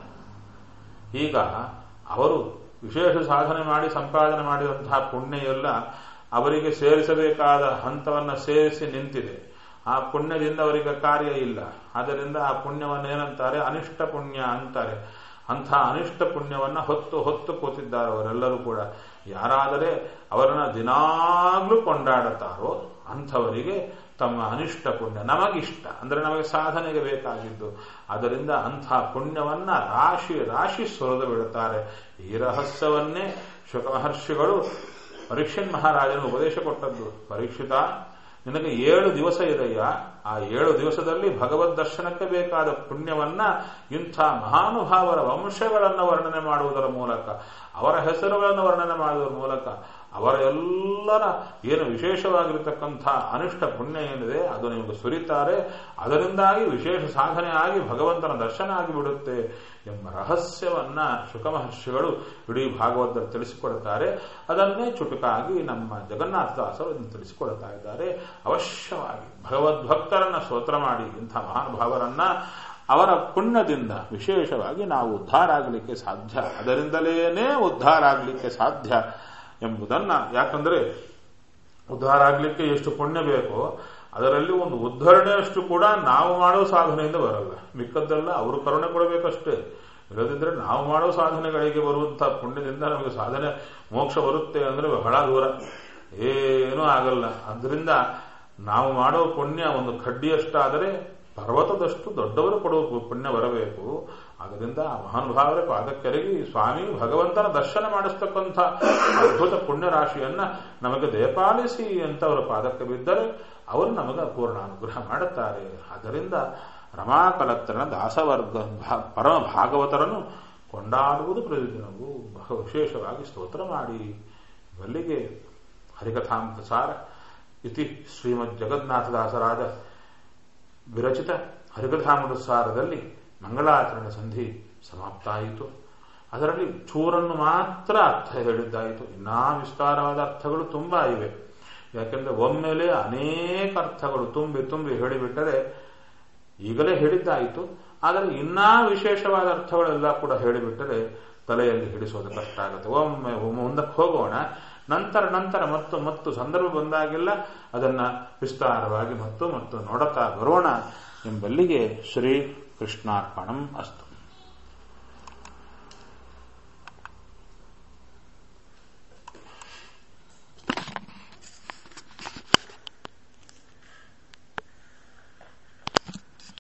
ಈಗ ಅವರು ವಿಶೇಷ ಸಾಧನೆ ಮಾಡಿ ಸಂಪಾದನೆ ಮಾಡಿದಂತಹ ಪುಣ್ಯ ಎಲ್ಲ ಅವರಿಗೆ ಸೇರಿಸಬೇಕಾದ ಹಂತವನ್ನು ಸೇರಿಸಿ ನಿಂತಿದೆ ಆ ಪುಣ್ಯದಿಂದ ಅವರಿಗೆ ಕಾರ್ಯ ಇಲ್ಲ ಆದ್ದರಿಂದ ಆ ಪುಣ್ಯವನ್ನು ಏನಂತಾರೆ ಅನಿಷ್ಟ ಪುಣ್ಯ ಅಂತಾರೆ ಅಂಥ ಅನಿಷ್ಟ ಪುಣ್ಯವನ್ನ ಹೊತ್ತು ಹೊತ್ತು ಕೂತಿದ್ದಾರೆ ಅವರೆಲ್ಲರೂ ಕೂಡ ಯಾರಾದರೆ ಅವರನ್ನ ದಿನಾಗ್ಲೂ ಕೊಂಡಾಡುತ್ತಾರೋ ಅಂಥವರಿಗೆ ತಮ್ಮ ಅನಿಷ್ಟ ಪುಣ್ಯ ನಮಗಿಷ್ಟ ಅಂದ್ರೆ ನಮಗೆ ಸಾಧನೆಗೆ ಬೇಕಾಗಿದ್ದು ಅದರಿಂದ ಅಂಥ ಪುಣ್ಯವನ್ನ ರಾಶಿ ರಾಶಿ ಸುರಿದು ಬಿಡುತ್ತಾರೆ ಈ ರಹಸ್ಯವನ್ನೇ ಶುಕ ಮಹರ್ಷಿಗಳು ಪರೀಕ್ಷನ್ ಮಹಾರಾಜನ ಉಪದೇಶ ಕೊಟ್ಟದ್ದು ಪರೀಕ್ಷಿತ ನಿನಗೆ ಏಳು ದಿವಸ ಇದೆಯಾ ಆ ಏಳು ದಿವಸದಲ್ಲಿ ಭಗವದ್ ದರ್ಶನಕ್ಕೆ ಬೇಕಾದ ಪುಣ್ಯವನ್ನ ಇಂಥ ಮಹಾನುಭಾವರ ವಂಶಗಳನ್ನು ವರ್ಣನೆ ಮಾಡುವುದರ ಮೂಲಕ ಅವರ ಹೆಸರುಗಳನ್ನು ವರ್ಣನೆ ಮಾಡುವುದರ ಮೂಲಕ ಅವರ ಎಲ್ಲರ ಏನು ವಿಶೇಷವಾಗಿರತಕ್ಕಂಥ ಅನಿಷ್ಟ ಪುಣ್ಯ ಏನಿದೆ ಅದು ನಿಮಗೆ ಸುರಿತಾರೆ ಅದರಿಂದಾಗಿ ವಿಶೇಷ ಸಾಧನೆ ಆಗಿ ಭಗವಂತನ ದರ್ಶನ ಆಗಿಬಿಡುತ್ತೆ ಎಂಬ ರಹಸ್ಯವನ್ನ ಶುಕಮಹರ್ಷಿಗಳು ಇಡೀ ಭಾಗವತರು ತಿಳಿಸಿಕೊಡುತ್ತಾರೆ ಅದನ್ನೇ ಚುಟುಕಾಗಿ ನಮ್ಮ ಜಗನ್ನಾಥದಾಸರು ತಿಳಿಸಿಕೊಡುತ್ತಾ ಇದ್ದಾರೆ ಅವಶ್ಯವಾಗಿ ಭಗವದ್ಭಕ್ತರನ್ನ ಸ್ತೋತ್ರ ಮಾಡಿ ಇಂಥ ಮಹಾನುಭಾವರನ್ನ ಅವರ ಪುಣ್ಯದಿಂದ ವಿಶೇಷವಾಗಿ ನಾವು ಉದ್ಧಾರ ಆಗಲಿಕ್ಕೆ ಸಾಧ್ಯ ಅದರಿಂದಲೇನೇ ಉದ್ಧಾರ ಆಗಲಿಕ್ಕೆ ಸಾಧ್ಯ ಎಂಬುದನ್ನ ಯಾಕಂದ್ರೆ ಉದ್ಧಾರ ಆಗಲಿಕ್ಕೆ ಎಷ್ಟು ಪುಣ್ಯ ಬೇಕೋ ಅದರಲ್ಲಿ ಒಂದು ಉದ್ಧರಣೆಯಷ್ಟು ಕೂಡ ನಾವು ಮಾಡೋ ಸಾಧನೆಯಿಂದ ಬರಲ್ಲ ಮಿಕ್ಕದ್ದೆಲ್ಲ ಅವರು ಕರುಣೆ ಕೊಡಬೇಕಷ್ಟೇ ಇಲ್ಲದಿದ್ರೆ ನಾವು ಮಾಡೋ ಸಾಧನೆಗಳಿಗೆ ಬರುವಂತಹ ಪುಣ್ಯದಿಂದ ನಮಗೆ ಸಾಧನೆ ಮೋಕ್ಷ ಬರುತ್ತೆ ಅಂದ್ರೆ ಬಹಳ ದೂರ ಏನೂ ಆಗಲ್ಲ ಅದರಿಂದ ನಾವು ಮಾಡೋ ಪುಣ್ಯ ಒಂದು ಕಡ್ಡಿಯಷ್ಟಾದರೆ ಪರ್ವತದಷ್ಟು ದೊಡ್ಡವರು ಕೊಡುವ ಪುಣ್ಯ ಬರಬೇಕು ಅದರಿಂದ ಮಹಾನುಭಾವರ ಪಾದಕ್ಕೆರಗಿ ಸ್ವಾಮಿ ಭಗವಂತನ ದರ್ಶನ ಮಾಡಿಸ್ತಕ್ಕಂಥ ಅದ್ಭುತ ಪುಣ್ಯ ರಾಶಿಯನ್ನ ನಮಗೆ ದಯಪಾಲಿಸಿ ಅಂತ ಅವರ ಪಾದಕ್ಕೆ ಬಿದ್ದರೆ ಅವರು ನಮಗೆ ಪೂರ್ಣ ಅನುಗ್ರಹ ಮಾಡುತ್ತಾರೆ ಆದ್ದರಿಂದ ರಮಾಕಲತ್ರನ ದಾಸವರ್ಗ ಪರಮ ಭಾಗವತರನ್ನು ಕೊಂಡಾಡುವುದು ಪ್ರತಿದಿನವೂ ಬಹು ವಿಶೇಷವಾಗಿ ಸ್ತೋತ್ರ ಮಾಡಿ ಇಲ್ಲಿಗೆ ಹರಿಕಥಾಂತಸಾರ ಇತಿ ಶ್ರೀಮದ್ ಜಗನ್ನಾಥದಾಸರಾದ ವಿರಚಿತ ಹರಿಕಥಾಮೃತಸಾರದಲ್ಲಿ ಮಂಗಳಾಚರಣೆ ಸಂಧಿ ಸಮಾಪ್ತ ಆಯಿತು ಅದರಲ್ಲಿ ಚೂರನ್ನು ಮಾತ್ರ ಅರ್ಥ ಹೇಳಿದ್ದಾಯಿತು ಇನ್ನೂ ವಿಸ್ತಾರವಾದ ಅರ್ಥಗಳು ತುಂಬಾ ಇವೆ ಯಾಕೆಂದ್ರೆ ಒಮ್ಮೆಲೆ ಅನೇಕ ಅರ್ಥಗಳು ತುಂಬಿ ತುಂಬಿ ಹೇಳಿಬಿಟ್ಟರೆ ಈಗಲೇ ಹೇಳಿದ್ದಾಯಿತು ಆದರೆ ಇನ್ನೂ ವಿಶೇಷವಾದ ಅರ್ಥಗಳೆಲ್ಲ ಕೂಡ ಹೇಳಿಬಿಟ್ಟರೆ ತಲೆಯಲ್ಲಿ ಹಿಡಿಸೋದು ಕಷ್ಟ ಆಗುತ್ತೆ ಒಮ್ಮೆ ಮುಂದಕ್ಕೆ ಹೋಗೋಣ ನಂತರ ನಂತರ ಮತ್ತು ಮತ್ತು ಸಂದರ್ಭ ಬಂದಾಗೆಲ್ಲ ಅದನ್ನ ವಿಸ್ತಾರವಾಗಿ ಮತ್ತು ಮತ್ತು ನೋಡುತ್ತಾ ಬರೋಣ ಎಂಬಲ್ಲಿಗೆ ಶ್ರೀ ಕೃಷ್ಣಾರ್ಪಣಂ ಅಸ್ತು